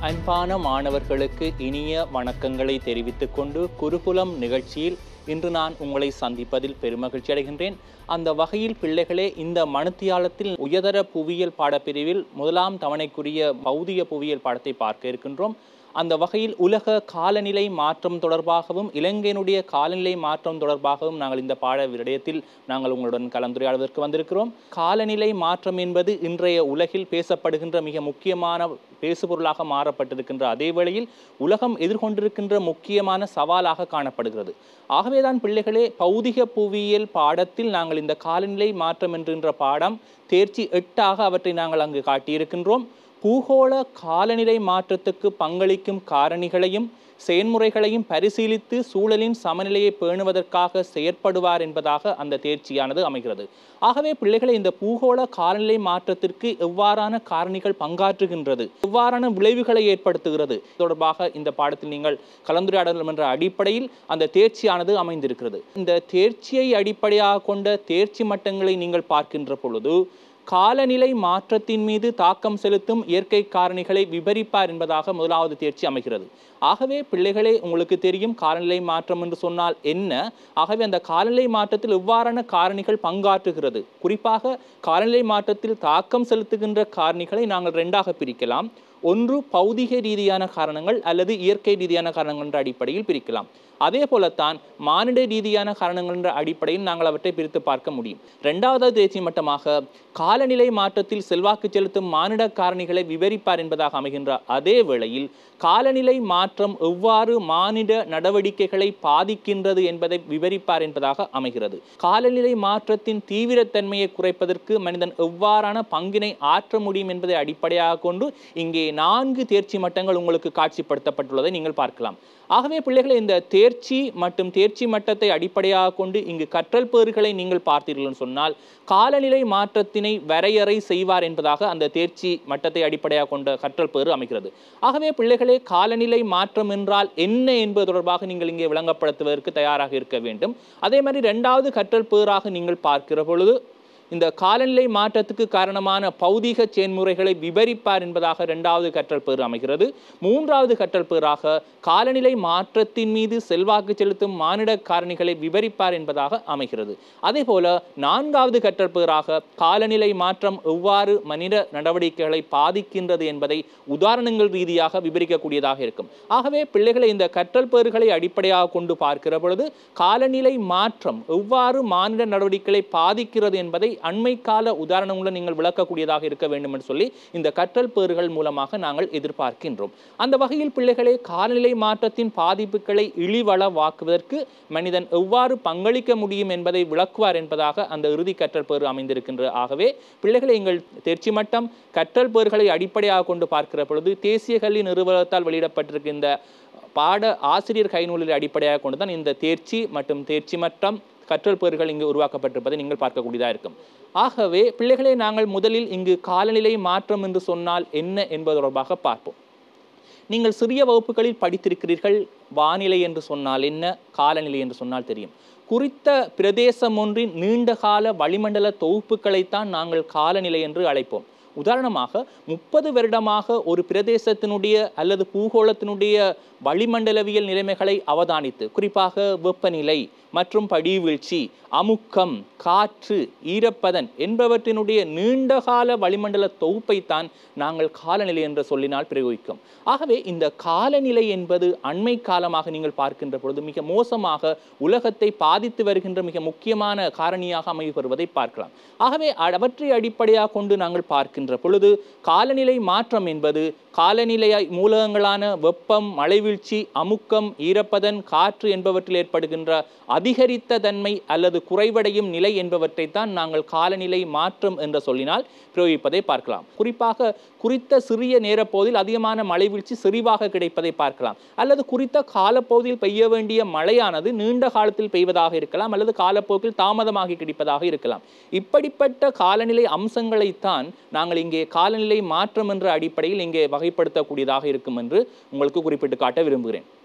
அன்பான மாணவர்களுக்கு இனிய வணக்கங்களை தெரிவித்துக் கொண்டு குருகுலம் நிகழ்ச்சியில் இன்று நான் உங்களை சந்திப்பதில் பெருமகிழ்ச்சி அடைகின்றேன் அந்த வகையில் பிள்ளைகளே இந்த மனுத்தியாலத்தில் உயர்தர புவியியல் பாடப்பிரிவில் முதலாம் தவணைக்குரிய பௌதிக புவியியல் பாடத்தை பார்க்க இருக்கின்றோம் அந்த வகையில் உலக காலநிலை மாற்றம் தொடர்பாகவும் இலங்கையினுடைய காலநிலை மாற்றம் தொடர்பாகவும் நாங்கள் இந்த பாட விடயத்தில் நாங்கள் உங்களுடன் கலந்துரையாடுவதற்கு வந்திருக்கிறோம் காலநிலை மாற்றம் என்பது இன்றைய உலகில் பேசப்படுகின்ற மிக முக்கியமான பேசுபொருளாக மாறப்பட்டிருக்கின்ற அதே வேளையில் உலகம் எதிர்கொண்டிருக்கின்ற முக்கியமான சவாலாக காணப்படுகிறது ஆகவேதான் பிள்ளைகளே பௌதிக புவியியல் பாடத்தில் நாங்கள் இந்த காலநிலை மாற்றம் என்கின்ற பாடம் தேர்ச்சி எட்டாக அவற்றை நாங்கள் அங்கு காட்டியிருக்கின்றோம் பூகோள காலநிலை மாற்றத்துக்கு பங்களிக்கும் காரணிகளையும் செயன்முறைகளையும் பரிசீலித்து சூழலின் சமநிலையை பேணுவதற்காக செயற்படுவார் என்பதாக அந்த தேர்ச்சியானது அமைகிறது ஆகவே பிள்ளைகளை இந்த பூகோள காலநிலை மாற்றத்திற்கு எவ்வாறான காரணிகள் பங்காற்றுகின்றது எவ்வாறான விளைவுகளை ஏற்படுத்துகிறது தொடர்பாக இந்த பாடத்தில் நீங்கள் கலந்துரையாடலாம் என்ற அடிப்படையில் அந்த தேர்ச்சியானது அமைந்திருக்கிறது இந்த தேர்ச்சியை அடிப்படையாக கொண்ட தேர்ச்சி மட்டங்களை நீங்கள் பார்க்கின்ற பொழுது காலநிலை மாற்றத்தின் மீது தாக்கம் செலுத்தும் இயற்கை காரணிகளை விவரிப்பார் என்பதாக முதலாவது தேர்ச்சி அமைகிறது ஆகவே பிள்ளைகளே உங்களுக்கு தெரியும் காலநிலை மாற்றம் என்று சொன்னால் என்ன ஆகவே அந்த காலநிலை மாற்றத்தில் எவ்வாறான காரணிகள் பங்காற்றுகிறது குறிப்பாக காலநிலை மாற்றத்தில் தாக்கம் செலுத்துகின்ற காரணிகளை நாங்கள் ரெண்டாக பிரிக்கலாம் ஒன்று பௌதிக ரீதியான காரணங்கள் அல்லது இயற்கை ரீதியான காரணங்கள் என்ற அடிப்படையில் பிரிக்கலாம் அதே போலத்தான் மானிட ரீதியான காரணங்கள் என்ற அடிப்படையில் நாங்கள் அவற்றை பிரித்து பார்க்க முடியும் இரண்டாவது தேசிய மட்டமாக காலநிலை மாற்றத்தில் செல்வாக்கு செலுத்தும் மானிட காரணிகளை விவரிப்பார் என்பதாக அமைகின்ற அதே வேளையில் காலநிலை மாற்றம் எவ்வாறு மானிட நடவடிக்கைகளை பாதிக்கின்றது என்பதை விவரிப்பார் என்பதாக அமைகிறது காலநிலை மாற்றத்தின் தீவிரத்தன்மையை குறைப்பதற்கு மனிதன் எவ்வாறான பங்கினை ஆற்ற முடியும் என்பதை அடிப்படையாக கொண்டு இங்கே நான்கு தேர்ச்சி மட்டங்கள் உங்களுக்கு காட்சிப்படுத்தப்பட்டுள்ளதை நீங்கள் பார்க்கலாம் ஆகவே பிள்ளைகளை இந்த தேர்ச்சி மற்றும் தேர்ச்சி மட்டத்தை அடிப்படையாக கொண்டு இங்கு கற்றல் பேறுகளை நீங்கள் பார்த்தீர்கள் சொன்னால் காலநிலை மாற்றத்தினை வரையறை செய்வார் என்பதாக அந்த தேர்ச்சி மட்டத்தை அடிப்படையாக கொண்ட கற்றல் பேறு அமைகிறது ஆகவே பிள்ளைகளே காலநிலை மாற்றம் என்றால் என்ன என்பது தொடர்பாக நீங்கள் இங்கே விளங்கப்படுத்துவதற்கு தயாராக இருக்க வேண்டும் அதே மாதிரி ரெண்டாவது கற்றல் பேறாக நீங்கள் பார்க்கிற பொழுது இந்த காலநிலை மாற்றத்துக்கு காரணமான பௌதீக செயன்முறைகளை விவரிப்பார் என்பதாக இரண்டாவது கற்றல் பேர் அமைகிறது மூன்றாவது கற்றல் பேராக காலநிலை மாற்றத்தின் மீது செல்வாக்கு செலுத்தும் மானிட காரணிகளை விவரிப்பார் என்பதாக அமைகிறது அதே போல நான்காவது கற்றல் பேராக காலநிலை மாற்றம் எவ்வாறு மனித நடவடிக்கைகளை பாதிக்கின்றது என்பதை உதாரணங்கள் ரீதியாக விவரிக்கக்கூடியதாக இருக்கும் ஆகவே பிள்ளைகளை இந்த கற்றல் பேறுகளை அடிப்படையாக கொண்டு பார்க்கிற பொழுது காலநிலை மாற்றம் எவ்வாறு மானிட நடவடிக்கைகளை பாதிக்கிறது என்பதை அண்மை கால உதாரணங்களுடன் நீங்கள் விளக்கக்கூடியதாக இருக்க வேண்டும் என்று சொல்லி இந்த கற்றல் பேறுகள் மூலமாக நாங்கள் எதிர்பார்க்கின்றோம் அந்த வகையில் பிள்ளைகளே காலநிலை மாற்றத்தின் பாதிப்புகளை இழிவளவாக்குவதற்கு மனிதன் எவ்வாறு பங்களிக்க முடியும் என்பதை விளக்குவார் என்பதாக அந்த இறுதி கற்றல் பேறு அமைந்திருக்கின்ற ஆகவே பிள்ளைகளை எங்கள் தேர்ச்சி மட்டம் கற்றல் பேறுகளை அடிப்படையாக கொண்டு பார்க்கிற பொழுது தேசிய கல்வி நிறுவனத்தால் வெளியிடப்பட்டிருக்கின்ற பாட ஆசிரியர் கைநூலில் அடிப்படையாக கொண்டு தான் இந்த தேர்ச்சி மற்றும் தேர்ச்சி மட்டம் கற்றல் பேறுகள் இங்கு உருவாக்கப்பட்டிருப்பதை நீங்கள் பார்க்கக்கூடியதாக இருக்கும் ஆகவே பிள்ளைகளை நாங்கள் முதலில் இங்கு காலநிலை மாற்றம் என்று சொன்னால் என்ன என்பது தொடர்பாக பார்ப்போம் நீங்கள் சிறிய வகுப்புகளில் படித்திருக்கிறீர்கள் வானிலை என்று சொன்னால் என்ன காலநிலை என்று சொன்னால் தெரியும் குறித்த பிரதேசம் ஒன்றின் நீண்டகால வளிமண்டல தொகுப்புகளைத்தான் நாங்கள் காலநிலை என்று அழைப்போம் உதாரணமாக முப்பது வருடமாக ஒரு பிரதேசத்தினுடைய அல்லது பூகோளத்தினுடைய வளிமண்டலவியல் நிலைமைகளை அவதானித்து குறிப்பாக வெப்பநிலை மற்றும் படிவீழ்ச்சி அமுக்கம் காற்று ஈரப்பதன் என்பவற்றினுடைய நீண்டகால வளிமண்டல தொகுப்பைத்தான் நாங்கள் காலநிலை என்று சொல்லினால் பிரயோகிக்கும் ஆகவே இந்த காலநிலை என்பது அண்மை காலமாக நீங்கள் பார்க்கின்ற பொழுது மிக மோசமாக உலகத்தை பாதித்து வருகின்ற மிக முக்கியமான காரணியாக அமைவருவதை பார்க்கலாம் ஆகவே அவற்றை அடிப்படையாக கொண்டு நாங்கள் பார்க்கின்ற பொழுது காலநிலை மாற்றம் என்பது காலநிலை மூலகங்களான வெப்பம் மழைவீழ்ச்சி அமுக்கம் ஈரப்பதன் காற்று என்பவற்றில் ஏற்படுகின்ற அதிகரித்த தன்மை அல்லது குறைவடையும் நிலை என்பவற்றை தான் நாங்கள் காலநிலை மாற்றம் என்று சொல்லினால் பிரயோகிப்பதை பார்க்கலாம் குறிப்பாக குறித்த சிறிய நேரப்பகுதியில் அதிகமான மழை வீழ்ச்சி செறிவாக கிடைப்பதை பார்க்கலாம் அல்லது குறித்த காலப்பகுதியில் பெய்ய வேண்டிய மழையானது நீண்ட காலத்தில் பெய்வதாக இருக்கலாம் அல்லது காலப்போக்கில் தாமதமாகி கிடைப்பதாக இருக்கலாம் இப்படிப்பட்ட காலநிலை அம்சங்களைத்தான் நாங்கள் இங்கே காலநிலை மாற்றம் என்ற அடிப்படையில் இங்கே வகைப்படுத்தக்கூடியதாக இருக்கும் என்று உங்களுக்கு குறிப்பிட்டு காட்ட விரும்புகிறேன்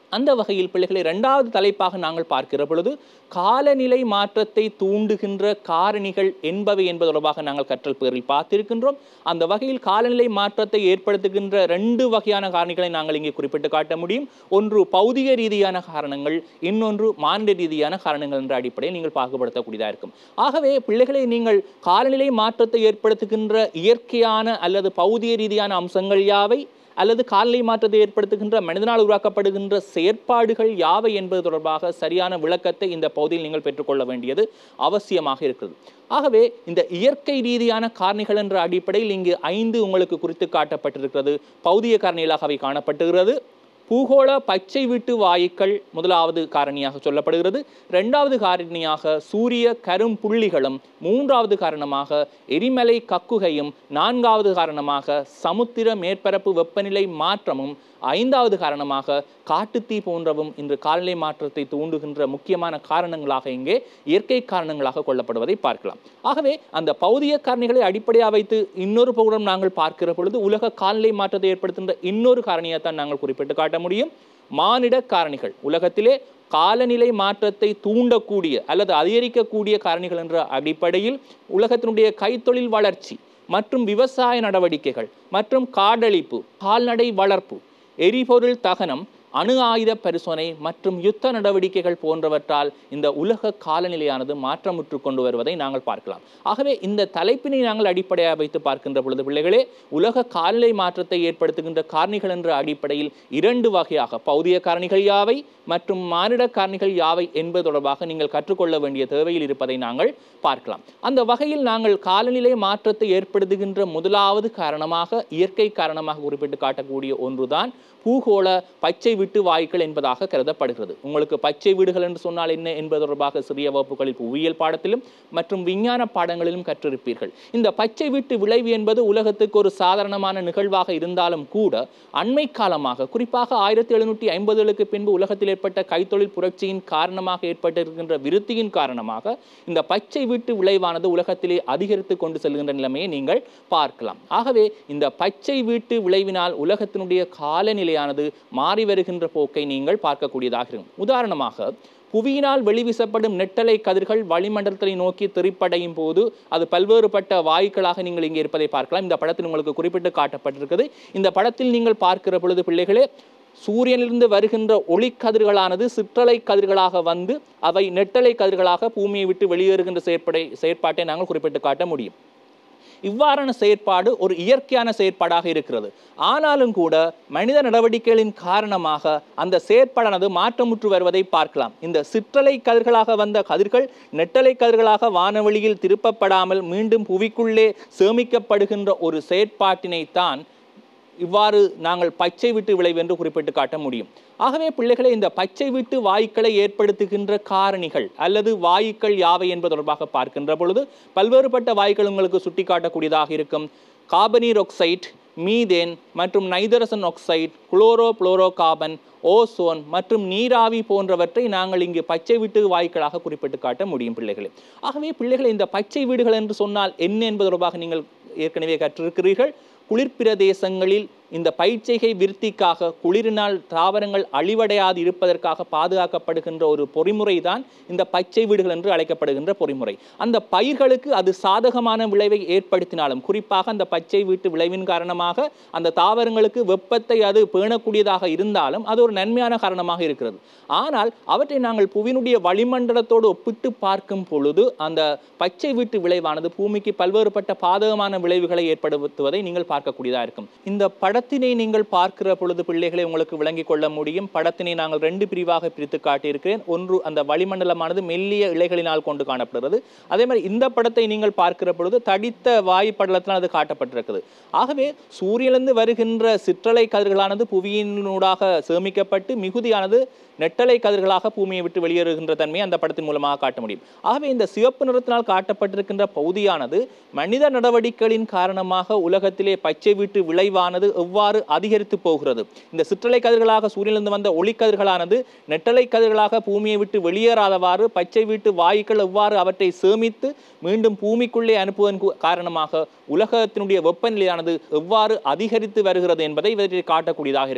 அந்த வகையில் பிள்ளைகளை இரண்டாவது தலைப்பாக நாங்கள் பார்க்கிற பொழுது காலநிலை மாற்றத்தை தூண்டுகின்ற காரணிகள் என்பவை என்பது தொடர்பாக நாங்கள் கற்றல் பேரில் பார்த்திருக்கின்றோம் அந்த வகையில் காலநிலை மாற்றத்தை ஏற்படுத்துகின்ற ரெண்டு வகையான காரணிகளை நாங்கள் இங்கே குறிப்பிட்டு காட்ட முடியும் ஒன்று பௌதிக ரீதியான காரணங்கள் இன்னொன்று மானிட ரீதியான காரணங்கள் என்ற அடிப்படையில் நீங்கள் பாகுபடுத்தக்கூடியதாக இருக்கும் ஆகவே பிள்ளைகளை நீங்கள் காலநிலை மாற்றத்தை ஏற்படுத்துகின்ற இயற்கையான அல்லது பௌதிக ரீதியான அம்சங்கள் யாவை அல்லது காலநிலை மாற்றத்தை ஏற்படுத்துகின்ற மனிதனால் உருவாக்கப்படுகின்ற செயற்பாடுகள் யாவை என்பது தொடர்பாக சரியான விளக்கத்தை இந்த பகுதியில் நீங்கள் பெற்றுக்கொள்ள வேண்டியது அவசியமாக இருக்கிறது ஆகவே இந்த இயற்கை ரீதியான காரணிகள் என்ற அடிப்படையில் இங்கு ஐந்து உங்களுக்கு குறித்து காட்டப்பட்டிருக்கிறது பௌதிக காரணிகளாக அவை காணப்பட்டுகிறது பூகோள பச்சை வீட்டு வாயுக்கள் முதலாவது காரணியாக சொல்லப்படுகிறது இரண்டாவது காரணியாக சூரிய கரும் புள்ளிகளும் மூன்றாவது காரணமாக எரிமலை கக்குகையும் நான்காவது காரணமாக சமுத்திர மேற்பரப்பு வெப்பநிலை மாற்றமும் ஐந்தாவது காரணமாக காட்டுத்தீ போன்றவும் இன்று காலநிலை மாற்றத்தை தூண்டுகின்ற முக்கியமான காரணங்களாக இங்கே இயற்கை காரணங்களாக கொள்ளப்படுவதை பார்க்கலாம் ஆகவே அந்த பௌதிக காரணிகளை அடிப்படையாக வைத்து இன்னொரு பகுடம் நாங்கள் பார்க்கிற பொழுது உலக காலநிலை மாற்றத்தை ஏற்படுத்துகின்ற இன்னொரு காரணியைத்தான் நாங்கள் குறிப்பிட்டு காட்ட முடியும் மானிட காரணிகள் உலகத்திலே காலநிலை மாற்றத்தை தூண்டக்கூடிய அல்லது அதிகரிக்கக்கூடிய காரணிகள் என்ற அடிப்படையில் உலகத்தினுடைய கைத்தொழில் வளர்ச்சி மற்றும் விவசாய நடவடிக்கைகள் மற்றும் காடழிப்பு கால்நடை வளர்ப்பு எரிபொருள் தகனம் அணு ஆயுத பரிசோதனை மற்றும் யுத்த நடவடிக்கைகள் போன்றவற்றால் இந்த உலக காலநிலையானது மாற்றமுற்று கொண்டு வருவதை நாங்கள் பார்க்கலாம் ஆகவே இந்த தலைப்பினை நாங்கள் அடிப்படையாக வைத்து பார்க்கின்ற பொழுது பிள்ளைகளே உலக காலநிலை மாற்றத்தை ஏற்படுத்துகின்ற காரணிகள் என்ற அடிப்படையில் இரண்டு வகையாக பௌதிக காரணிகள் யாவை மற்றும் மானிட காரணிகள் யாவை என்பது தொடர்பாக நீங்கள் கற்றுக்கொள்ள வேண்டிய தேவையில் இருப்பதை நாங்கள் பார்க்கலாம் அந்த வகையில் நாங்கள் காலநிலை மாற்றத்தை ஏற்படுத்துகின்ற முதலாவது காரணமாக இயற்கை காரணமாக குறிப்பிட்டு காட்டக்கூடிய ஒன்றுதான் பூகோள பச்சை விட்டு வாயுக்கள் என்பதாக கருதப்படுகிறது உங்களுக்கு பச்சை வீடுகள் என்று சொன்னால் என்ன என்பது தொடர்பாக சிறிய வகுப்புகளில் புவியியல் பாடத்திலும் மற்றும் விஞ்ஞான பாடங்களிலும் கற்றிருப்பீர்கள் இந்த பச்சை வீட்டு விளைவு என்பது உலகத்துக்கு ஒரு சாதாரணமான நிகழ்வாக இருந்தாலும் கூட அண்மை காலமாக குறிப்பாக ஆயிரத்தி எழுநூற்றி ஐம்பதுகளுக்கு பின்பு உலகத்தில் ஏற்பட்ட கைத்தொழில் புரட்சியின் காரணமாக ஏற்பட்டிருக்கின்ற விருத்தியின் காரணமாக இந்த பச்சை வீட்டு விளைவானது உலகத்திலே அதிகரித்து கொண்டு செல்கின்ற நிலைமையை நீங்கள் பார்க்கலாம் ஆகவே இந்த பச்சை வீட்டு விளைவினால் உலகத்தினுடைய காலநிலையானது மாறி வருகின்ற போக்கை நீங்கள் பார்க்கக்கூடியதாக இருக்கும் உதாரணமாக புவியினால் வெளிவீசப்படும் நெட்டலை கதிர்கள் வளிமண்டலத்தை நோக்கி திரிப்படையும் போது அது பல்வேறுபட்ட வாயுக்களாக நீங்கள் இங்கே இருப்பதை பார்க்கலாம் இந்த படத்தில் உங்களுக்கு குறிப்பிட்டு காட்டப்பட்டிருக்கிறது இந்த படத்தில் நீங்கள் பார்க்கிற பொழுது பிள்ளைகளே சூரியனிலிருந்து வருகின்ற ஒளிக்கதிர்களானது சிற்றலை கதிர்களாக வந்து அவை நெட்டலை கதிர்களாக பூமியை விட்டு வெளியேறுகின்ற செயற்படை செயற்பாட்டை நாங்கள் குறிப்பிட்டு காட்ட முடியும் இவ்வாறான செயற்பாடு ஒரு இயற்கையான செயற்பாடாக இருக்கிறது ஆனாலும் கூட மனித நடவடிக்கைகளின் காரணமாக அந்த செயற்பாடானது மாற்றமுற்று வருவதை பார்க்கலாம் இந்த சிற்றலை கதிர்களாக வந்த கதிர்கள் நெட்டலை கதிர்களாக வானவெளியில் திருப்பப்படாமல் மீண்டும் புவிக்குள்ளே சேமிக்கப்படுகின்ற ஒரு செயற்பாட்டினைத்தான் இவ்வாறு நாங்கள் பச்சை விட்டு விளைவு என்று குறிப்பிட்டு காட்ட முடியும் ஆகவே பிள்ளைகளை இந்த பச்சை விட்டு வாயுக்களை ஏற்படுத்துகின்ற காரணிகள் அல்லது வாயுக்கள் யாவை என்பது தொடர்பாக பார்க்கின்ற பொழுது பல்வேறுபட்ட வாயுக்கள் உங்களுக்கு சுட்டிக்காட்டக்கூடியதாக இருக்கும் கார்பனீர் ஆக்சைட் மீதேன் மற்றும் நைதரசன் oxide chlorofluorocarbon ozone மற்றும் நீராவி போன்றவற்றை நாங்கள் இங்கு பச்சை வீட்டு வாயுக்களாக குறிப்பிட்டு காட்ட முடியும் பிள்ளைகளே ஆகவே பிள்ளைகளை இந்த பச்சை வீடுகள் என்று சொன்னால் என்ன என்பது தொடர்பாக நீங்கள் ஏற்கனவே கற்றிருக்கிறீர்கள் குளிர்பிரதேசங்களில் இந்த பயிற்சிகை விருத்திக்காக குளிரினால் தாவரங்கள் அழிவடையாது இருப்பதற்காக பாதுகாக்கப்படுகின்ற ஒரு பொறிமுறை தான் இந்த பச்சை வீடுகள் என்று அழைக்கப்படுகின்ற பொறிமுறை அந்த பயிர்களுக்கு அது சாதகமான விளைவை ஏற்படுத்தினாலும் குறிப்பாக அந்த பச்சை வீட்டு விளைவின் காரணமாக அந்த தாவரங்களுக்கு வெப்பத்தை அது பேணக்கூடியதாக இருந்தாலும் அது ஒரு நன்மையான காரணமாக இருக்கிறது ஆனால் அவற்றை நாங்கள் புவியினுடைய வளிமண்டலத்தோடு ஒப்பிட்டு பார்க்கும் பொழுது அந்த பச்சை வீட்டு விளைவானது பூமிக்கு பல்வேறுபட்ட பாதகமான விளைவுகளை ஏற்படுத்துவதை நீங்கள் பார்க்கக்கூடியதாக இருக்கும் இந்த படத்தினை நீங்கள் பார்க்கிற பொழுது பிள்ளைகளை உங்களுக்கு விளங்கிக் கொள்ள முடியும் படத்தினை நாங்கள் ரெண்டு பிரிவாக பிரித்து காட்டியிருக்கிறேன் ஒன்று அந்த வளிமண்டலமானது மெல்லிய இலைகளினால் கொண்டு காணப்படுகிறது அதே மாதிரி இந்த படத்தை நீங்கள் பார்க்கிற பொழுது தடித்த வாயு படலத்தில் அது காட்டப்பட்டிருக்குது ஆகவே சூரியனிலிருந்து வருகின்ற சிற்றலை கதிர்களானது புவியினூடாக சேமிக்கப்பட்டு மிகுதியானது நெட்டலை கதிர்களாக பூமியை விட்டு வெளியேறுகின்ற தன்மையை அந்த படத்தின் மூலமாக காட்ட முடியும் ஆகவே இந்த சிவப்பு நிறத்தினால் காட்டப்பட்டிருக்கின்ற பகுதியானது மனித நடவடிக்கைகளின் காரணமாக உலகத்திலே பச்சை வீட்டு விளைவானது எவ்வாறு அதிகரித்து போகிறது இந்த சிற்றலை கதிர்களாக சூரியனிலிருந்து வந்த ஒளிக்கதிர்களானது நெட்டலை கதிர்களாக பூமியை விட்டு வெளியேறாதவாறு பச்சை வீட்டு வாயுக்கள் எவ்வாறு அவற்றை சேமித்து மீண்டும் பூமிக்குள்ளே அனுப்புவதன் கு- காரணமாக உலகத்தினுடைய வெப்பநிலையானது எவ்வாறு அதிகரித்து வருகிறது என்பதை இவற்றை காட்டக்கூடியதாக இருக்கும்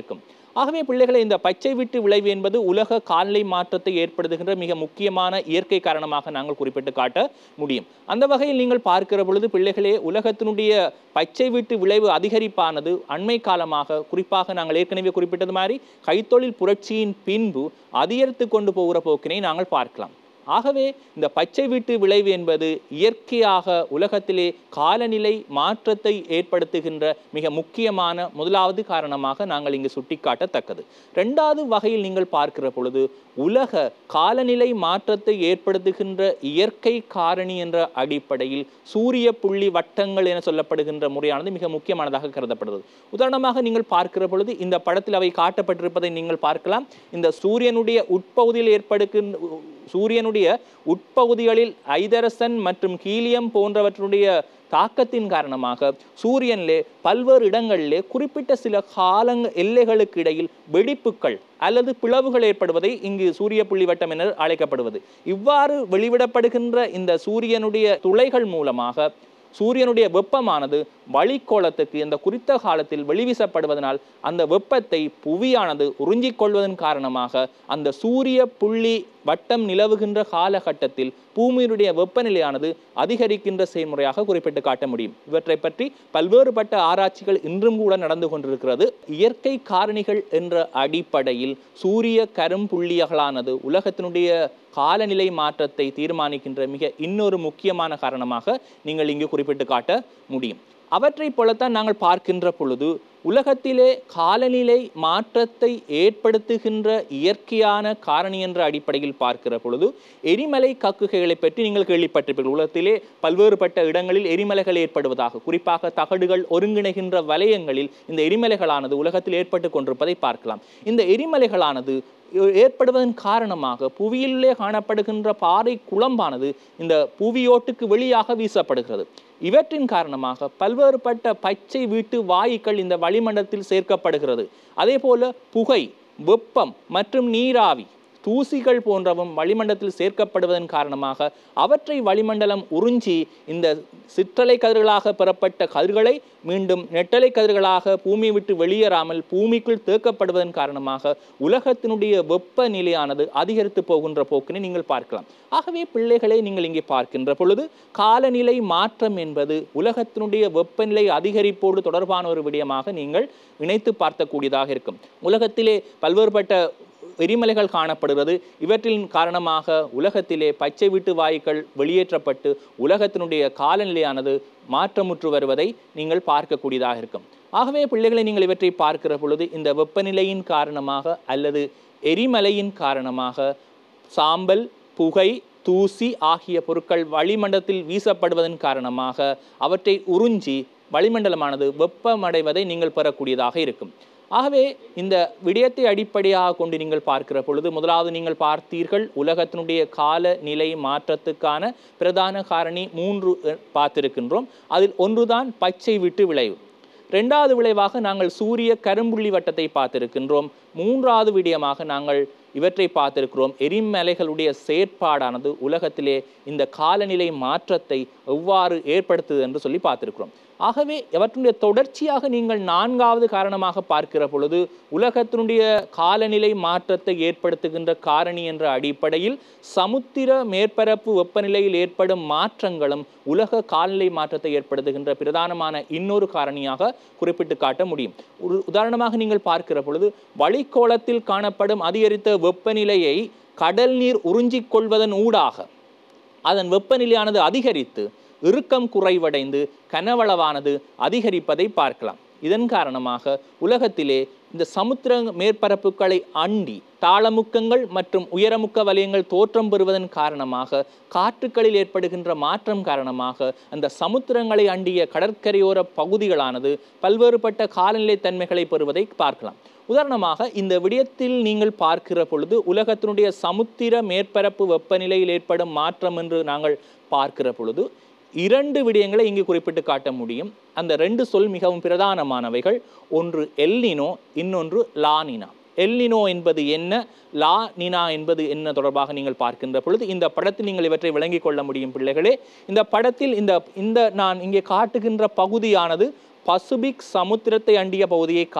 ஆகவே பிள்ளைகளை இந்த பச்சை விட்டு விளைவு என்பது உலக காலநிலை மாற்றத்தை ஏற்படுத்துகின்ற மிக முக்கியமான இயற்கை காரணமாக நாங்கள் குறிப்பிட்டு காட்ட முடியும் அந்த வகையில் நீங்கள் பார்க்கிற பொழுது பிள்ளைகளே உலகத்தினுடைய பச்சை விட்டு விளைவு அதிகரிப்பானது அண்மை காலமாக குறிப்பாக நாங்கள் ஏற்கனவே குறிப்பிட்டது மாதிரி கைத்தொழில் புரட்சியின் பின்பு அதிகரித்து கொண்டு போகிற போக்கினை நாங்கள் பார்க்கலாம் ஆகவே இந்த பச்சை வீட்டு விளைவு என்பது இயற்கையாக உலகத்திலே காலநிலை மாற்றத்தை ஏற்படுத்துகின்ற மிக முக்கியமான முதலாவது காரணமாக நாங்கள் இங்கு சுட்டிக்காட்டத்தக்கது ரெண்டாவது வகையில் நீங்கள் பார்க்கிற பொழுது உலக காலநிலை மாற்றத்தை ஏற்படுத்துகின்ற இயற்கை காரணி என்ற அடிப்படையில் சூரிய புள்ளி வட்டங்கள் என சொல்லப்படுகின்ற முறையானது மிக முக்கியமானதாக கருதப்படுகிறது உதாரணமாக நீங்கள் பார்க்கிற பொழுது இந்த படத்தில் அவை காட்டப்பட்டிருப்பதை நீங்கள் பார்க்கலாம் இந்த சூரியனுடைய உட்பகுதியில் ஏற்படுகின்ற சூரியனுடைய உட்பகுதிகளில் ஐதரசன் மற்றும் ஹீலியம் போன்றவற்றுடைய தாக்கத்தின் காரணமாக சூரியனிலே பல்வேறு இடங்களிலே குறிப்பிட்ட சில காலங்க எல்லைகளுக்கு இடையில் வெடிப்புகள் அல்லது பிளவுகள் ஏற்படுவதை இங்கு சூரிய புள்ளி வட்டம் என அழைக்கப்படுவது இவ்வாறு வெளிவிடப்படுகின்ற இந்த சூரியனுடைய துளைகள் மூலமாக சூரியனுடைய வெப்பமானது வளிக்கோளத்துக்கு இந்த குறித்த காலத்தில் வெளிவீசப்படுவதனால் அந்த வெப்பத்தை புவியானது உறிஞ்சிக் கொள்வதன் காரணமாக அந்த சூரிய புள்ளி வட்டம் நிலவுகின்ற காலகட்டத்தில் பூமியினுடைய வெப்பநிலையானது அதிகரிக்கின்ற செயல்முறையாக குறிப்பிட்டு காட்ட முடியும் இவற்றை பற்றி பல்வேறுபட்ட ஆராய்ச்சிகள் இன்றும் கூட நடந்து கொண்டிருக்கிறது இயற்கை காரணிகள் என்ற அடிப்படையில் சூரிய கரும்புள்ளியகளானது உலகத்தினுடைய காலநிலை மாற்றத்தை தீர்மானிக்கின்ற மிக இன்னொரு முக்கியமான காரணமாக நீங்கள் இங்கு குறிப்பிட்டு காட்ட முடியும் அவற்றைப் போலத்தான் நாங்கள் பார்க்கின்ற பொழுது உலகத்திலே காலநிலை மாற்றத்தை ஏற்படுத்துகின்ற இயற்கையான காரணி என்ற அடிப்படையில் பார்க்கிற பொழுது எரிமலை கக்குகைகளை பற்றி நீங்கள் கேள்விப்பட்டிருப்பீர்கள் உலகத்திலே பல்வேறுபட்ட இடங்களில் எரிமலைகள் ஏற்படுவதாக குறிப்பாக தகடுகள் ஒருங்கிணைகின்ற வலயங்களில் இந்த எரிமலைகளானது உலகத்தில் ஏற்பட்டு கொண்டிருப்பதை பார்க்கலாம் இந்த எரிமலைகளானது ஏற்படுவதன் காரணமாக புவியிலே காணப்படுகின்ற பாறை குழம்பானது இந்த புவியோட்டுக்கு வெளியாக வீசப்படுகிறது இவற்றின் காரணமாக பல்வேறுபட்ட பச்சை வீட்டு வாயுக்கள் இந்த வளிமண்டலத்தில் சேர்க்கப்படுகிறது அதே போல புகை வெப்பம் மற்றும் நீராவி தூசிகள் போன்றவும் வளிமண்டலத்தில் சேர்க்கப்படுவதன் காரணமாக அவற்றை வளிமண்டலம் உறிஞ்சி இந்த சிற்றலை கதிர்களாக பெறப்பட்ட கதிர்களை மீண்டும் நெட்டலை கதிர்களாக பூமியை விட்டு வெளியேறாமல் பூமிக்குள் தேக்கப்படுவதன் காரணமாக உலகத்தினுடைய வெப்பநிலையானது அதிகரித்து போகின்ற போக்கினை நீங்கள் பார்க்கலாம் ஆகவே பிள்ளைகளை நீங்கள் இங்கே பார்க்கின்ற பொழுது காலநிலை மாற்றம் என்பது உலகத்தினுடைய வெப்பநிலை அதிகரிப்போடு தொடர்பான ஒரு விடயமாக நீங்கள் இணைத்து பார்க்கக்கூடியதாக இருக்கும் உலகத்திலே பல்வேறுபட்ட எரிமலைகள் காணப்படுகிறது இவற்றின் காரணமாக உலகத்திலே பச்சை வீட்டு வாயுக்கள் வெளியேற்றப்பட்டு உலகத்தினுடைய காலநிலையானது மாற்றமுற்று வருவதை நீங்கள் பார்க்கக்கூடியதாக இருக்கும் ஆகவே பிள்ளைகளை நீங்கள் இவற்றை பார்க்கிற பொழுது இந்த வெப்பநிலையின் காரணமாக அல்லது எரிமலையின் காரணமாக சாம்பல் புகை தூசி ஆகிய பொருட்கள் வளிமண்டலத்தில் வீசப்படுவதன் காரணமாக அவற்றை உறிஞ்சி வளிமண்டலமானது வெப்பமடைவதை நீங்கள் பெறக்கூடியதாக இருக்கும் ஆகவே இந்த விடயத்தை அடிப்படையாக கொண்டு நீங்கள் பார்க்கிற பொழுது முதலாவது நீங்கள் பார்த்தீர்கள் உலகத்தினுடைய கால நிலை மாற்றத்துக்கான பிரதான காரணி மூன்று அஹ், பார்த்திருக்கின்றோம் அதில் ஒன்றுதான் பச்சை விட்டு விளைவு ரெண்டாவது விளைவாக நாங்கள் சூரிய கரும்புள்ளி வட்டத்தை பார்த்திருக்கின்றோம் மூன்றாவது விடயமாக நாங்கள் இவற்றை பார்த்திருக்கிறோம் எரிமலைகளுடைய செயற்பாடானது உலகத்திலே இந்த காலநிலை மாற்றத்தை எவ்வாறு ஏற்படுத்துது என்று சொல்லி பார்த்திருக்கிறோம் ஆகவே இவற்றுடைய தொடர்ச்சியாக நீங்கள் நான்காவது காரணமாக பார்க்கிற பொழுது உலகத்தினுடைய காலநிலை மாற்றத்தை ஏற்படுத்துகின்ற காரணி என்ற அடிப்படையில் சமுத்திர மேற்பரப்பு வெப்பநிலையில் ஏற்படும் மாற்றங்களும் உலக காலநிலை மாற்றத்தை ஏற்படுத்துகின்ற பிரதானமான இன்னொரு காரணியாக குறிப்பிட்டு காட்ட முடியும் ஒரு உதாரணமாக நீங்கள் பார்க்கிற பொழுது வளிக்கோளத்தில் காணப்படும் அதிகரித்த வெப்பநிலையை கடல் நீர் உறிஞ்சிக் கொள்வதன் ஊடாக அதன் வெப்பநிலையானது அதிகரித்து இறுக்கம் குறைவடைந்து கனவளவானது அதிகரிப்பதை பார்க்கலாம் இதன் காரணமாக உலகத்திலே இந்த சமுத்திர மேற்பரப்புகளை அண்டி தாளமுக்கங்கள் மற்றும் உயரமுக்க வலயங்கள் தோற்றம் பெறுவதன் காரணமாக காற்றுக்களில் ஏற்படுகின்ற மாற்றம் காரணமாக அந்த சமுத்திரங்களை அண்டிய கடற்கரையோர பகுதிகளானது பல்வேறுபட்ட காலநிலை தன்மைகளை பெறுவதை பார்க்கலாம் உதாரணமாக இந்த விடயத்தில் நீங்கள் பார்க்கிற பொழுது உலகத்தினுடைய சமுத்திர மேற்பரப்பு வெப்பநிலையில் ஏற்படும் மாற்றம் என்று நாங்கள் பார்க்கிற பொழுது இரண்டு விடயங்களை இங்கு குறிப்பிட்டு காட்ட முடியும் அந்த ரெண்டு சொல் மிகவும் பிரதானமானவைகள் ஒன்று எல்னினோ இன்னொன்று லானினா எல்னினோ என்பது என்ன லா நினா என்பது என்ன தொடர்பாக நீங்கள் பார்க்கின்ற பொழுது இந்த படத்தில் நீங்கள் இவற்றை விளங்கிக் கொள்ள முடியும் பிள்ளைகளே இந்த படத்தில் இந்த இந்த நான் இங்கே காட்டுகின்ற பகுதியானது பசிபிக் சமுத்திரத்தை அண்டிய பகுதியை காத்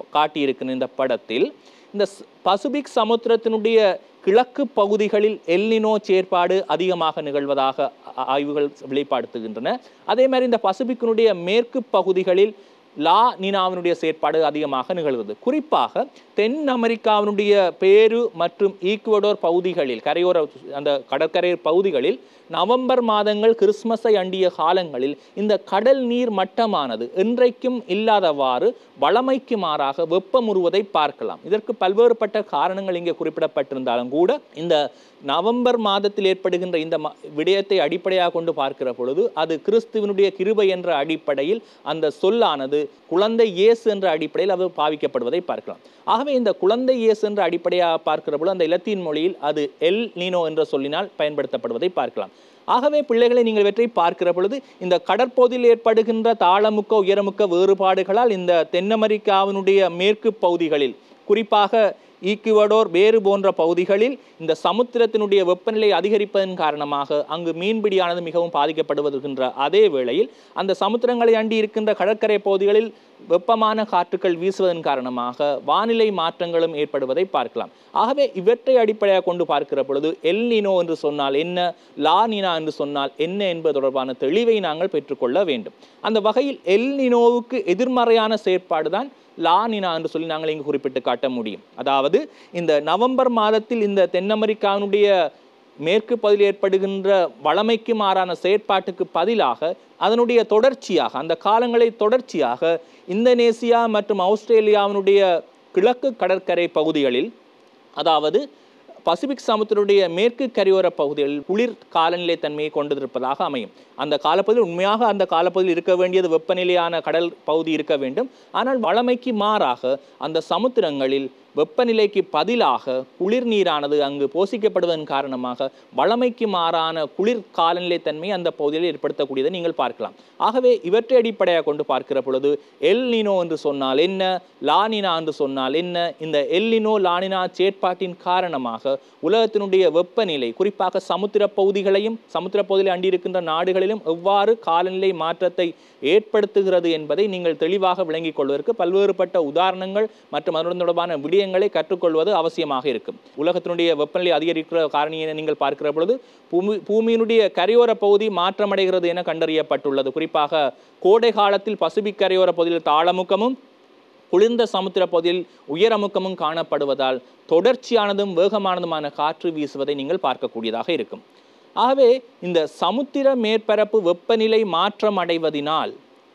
காட்டியிருக்கிற இந்த படத்தில் இந்த ஸ்- பசிபிக் சமுத்திரத்தினுடைய கிழக்கு பகுதிகளில் எல்னினோ செயற்பாடு அதிகமாக நிகழ்வதாக ஆ- ஆய்வுகள் வெளிப்படுத்துகின்றன அதே மாதிரி இந்த பசிபிக்கினுடைய மேற்கு பகுதிகளில் லா நினாவினுடைய செயற்பாடு அதிகமாக நிகழ்வது குறிப்பாக தென் அமெரிக்காவினுடைய பேரு மற்றும் ஈக்குவடோர் பகுதிகளில் கரையோர அந்த கடற்கரை பகுதிகளில் நவம்பர் மாதங்கள் கிறிஸ்மஸை அண்டிய காலங்களில் இந்த கடல் நீர் மட்டமானது என்றைக்கும் இல்லாதவாறு வளமைக்கு மாறாக வெப்பமுறுவதை பார்க்கலாம் இதற்கு பல்வேறுபட்ட காரணங்கள் இங்கே குறிப்பிடப்பட்டிருந்தாலும் கூட இந்த நவம்பர் மாதத்தில் ஏற்படுகின்ற இந்த ம- விடயத்தை அடிப்படையாக கொண்டு பார்க்கிற பொழுது அது கிறிஸ்துவனுடைய கிருபை என்ற அடிப்படையில் அந்த சொல்லானது குழந்தை இயேசு என்ற அடிப்படையில் அது பாவிக்கப்படுவதை பார்க்கலாம் ஆகவே இந்த குழந்தை இயேசு என்ற அடிப்படையாக பார்க்கிற பொழுது அந்த இலத்தீன் மொழியில் அது எல் நீனோ என்ற சொல்லினால் பயன்படுத்தப்படுவதை பார்க்கலாம் ஆகவே பிள்ளைகளை நீங்கள் இவற்றை பார்க்கிற பொழுது இந்த கடற்பகுதியில் ஏற்படுகின்ற தாளமுக்க உயரமுக்க வேறுபாடுகளால் இந்த தென் அமெரிக்காவினுடைய மேற்கு பகுதிகளில் குறிப்பாக ஈக்குவடோர் வேறு போன்ற பகுதிகளில் இந்த சமுத்திரத்தினுடைய வெப்பநிலை அதிகரிப்பதன் காரணமாக அங்கு மீன்பிடியானது மிகவும் பாதிக்கப்படுவதுகின்ற அதே வேளையில் அந்த சமுத்திரங்களை அண்டி இருக்கின்ற கடற்கரை பகுதிகளில் வெப்பமான காற்றுக்கள் வீசுவதன் காரணமாக வானிலை மாற்றங்களும் ஏற்படுவதை பார்க்கலாம் ஆகவே இவற்றை அடிப்படையாக கொண்டு பார்க்கிற பொழுது எல் நினோ என்று சொன்னால் என்ன லா நினா என்று சொன்னால் என்ன என்பது தொடர்பான தெளிவை நாங்கள் பெற்றுக்கொள்ள வேண்டும் அந்த வகையில் எல் நினோவுக்கு எதிர்மறையான செயற்பாடு தான் லானினா என்று சொல்லி நாங்கள் இங்கு குறிப்பிட்டு காட்ட முடியும் அதாவது இந்த நவம்பர் மாதத்தில் இந்த தென் அமெரிக்காவினுடைய மேற்கு பகுதியில் ஏற்படுகின்ற வளமைக்கு மாறான செயற்பாட்டுக்கு பதிலாக அதனுடைய தொடர்ச்சியாக அந்த காலங்களை தொடர்ச்சியாக இந்தோனேசியா மற்றும் ஆஸ்திரேலியாவினுடைய கிழக்கு கடற்கரை பகுதிகளில் அதாவது பசிபிக் சமுத்திரத்துடைய மேற்கு கரையோர பகுதிகளில் குளிர் காலநிலை தன்மையை கொண்டிருப்பதாக அமையும் அந்த காலப்பகுதியில் உண்மையாக அந்த காலப்பகுதியில் இருக்க வேண்டியது வெப்பநிலையான கடல் பகுதி இருக்க வேண்டும் ஆனால் வளமைக்கு மாறாக அந்த சமுத்திரங்களில் வெப்பநிலைக்கு பதிலாக குளிர் நீரானது அங்கு போசிக்கப்படுவதன் காரணமாக வளமைக்கு மாறான குளிர் காலநிலை தன்மையை அந்த பகுதியில் ஏற்படுத்தக்கூடியதை நீங்கள் பார்க்கலாம் ஆகவே இவற்றை அடிப்படையாக கொண்டு பார்க்கிற பொழுது எல் நினோ என்று சொன்னால் என்ன லானினா என்று சொன்னால் என்ன இந்த எல்லினோ லானினா செயற்பாட்டின் காரணமாக உலகத்தினுடைய வெப்பநிலை குறிப்பாக சமுத்திர பகுதிகளையும் சமுத்திர பகுதியில் அண்டியிருக்கின்ற நாடுகளிலும் எவ்வாறு காலநிலை மாற்றத்தை ஏற்படுத்துகிறது என்பதை நீங்கள் தெளிவாக விளங்கிக் கொள்வதற்கு பல்வேறுபட்ட உதாரணங்கள் மற்றும் அதனுடன் தொடர்பான விடயங்களை கற்றுக்கொள்வது அவசியமாக இருக்கும் உலகத்தினுடைய வெப்பநிலை அதிகரிக்கிற காரணியை நீங்கள் பார்க்கிற பொழுது பூமி பூமியினுடைய கரையோர பகுதி மாற்றமடைகிறது என கண்டறியப்பட்டுள்ளது குறிப்பாக கோடை காலத்தில் பசிபிக் கரையோர பகுதியில் தாளமுக்கமும் குளிர்ந்த சமுத்திர பகுதியில் உயரமுக்கமும் காணப்படுவதால் தொடர்ச்சியானதும் வேகமானதுமான காற்று வீசுவதை நீங்கள் பார்க்கக்கூடியதாக இருக்கும் ஆகவே இந்த சமுத்திர மேற்பரப்பு வெப்பநிலை மாற்றம் அடைவதினால்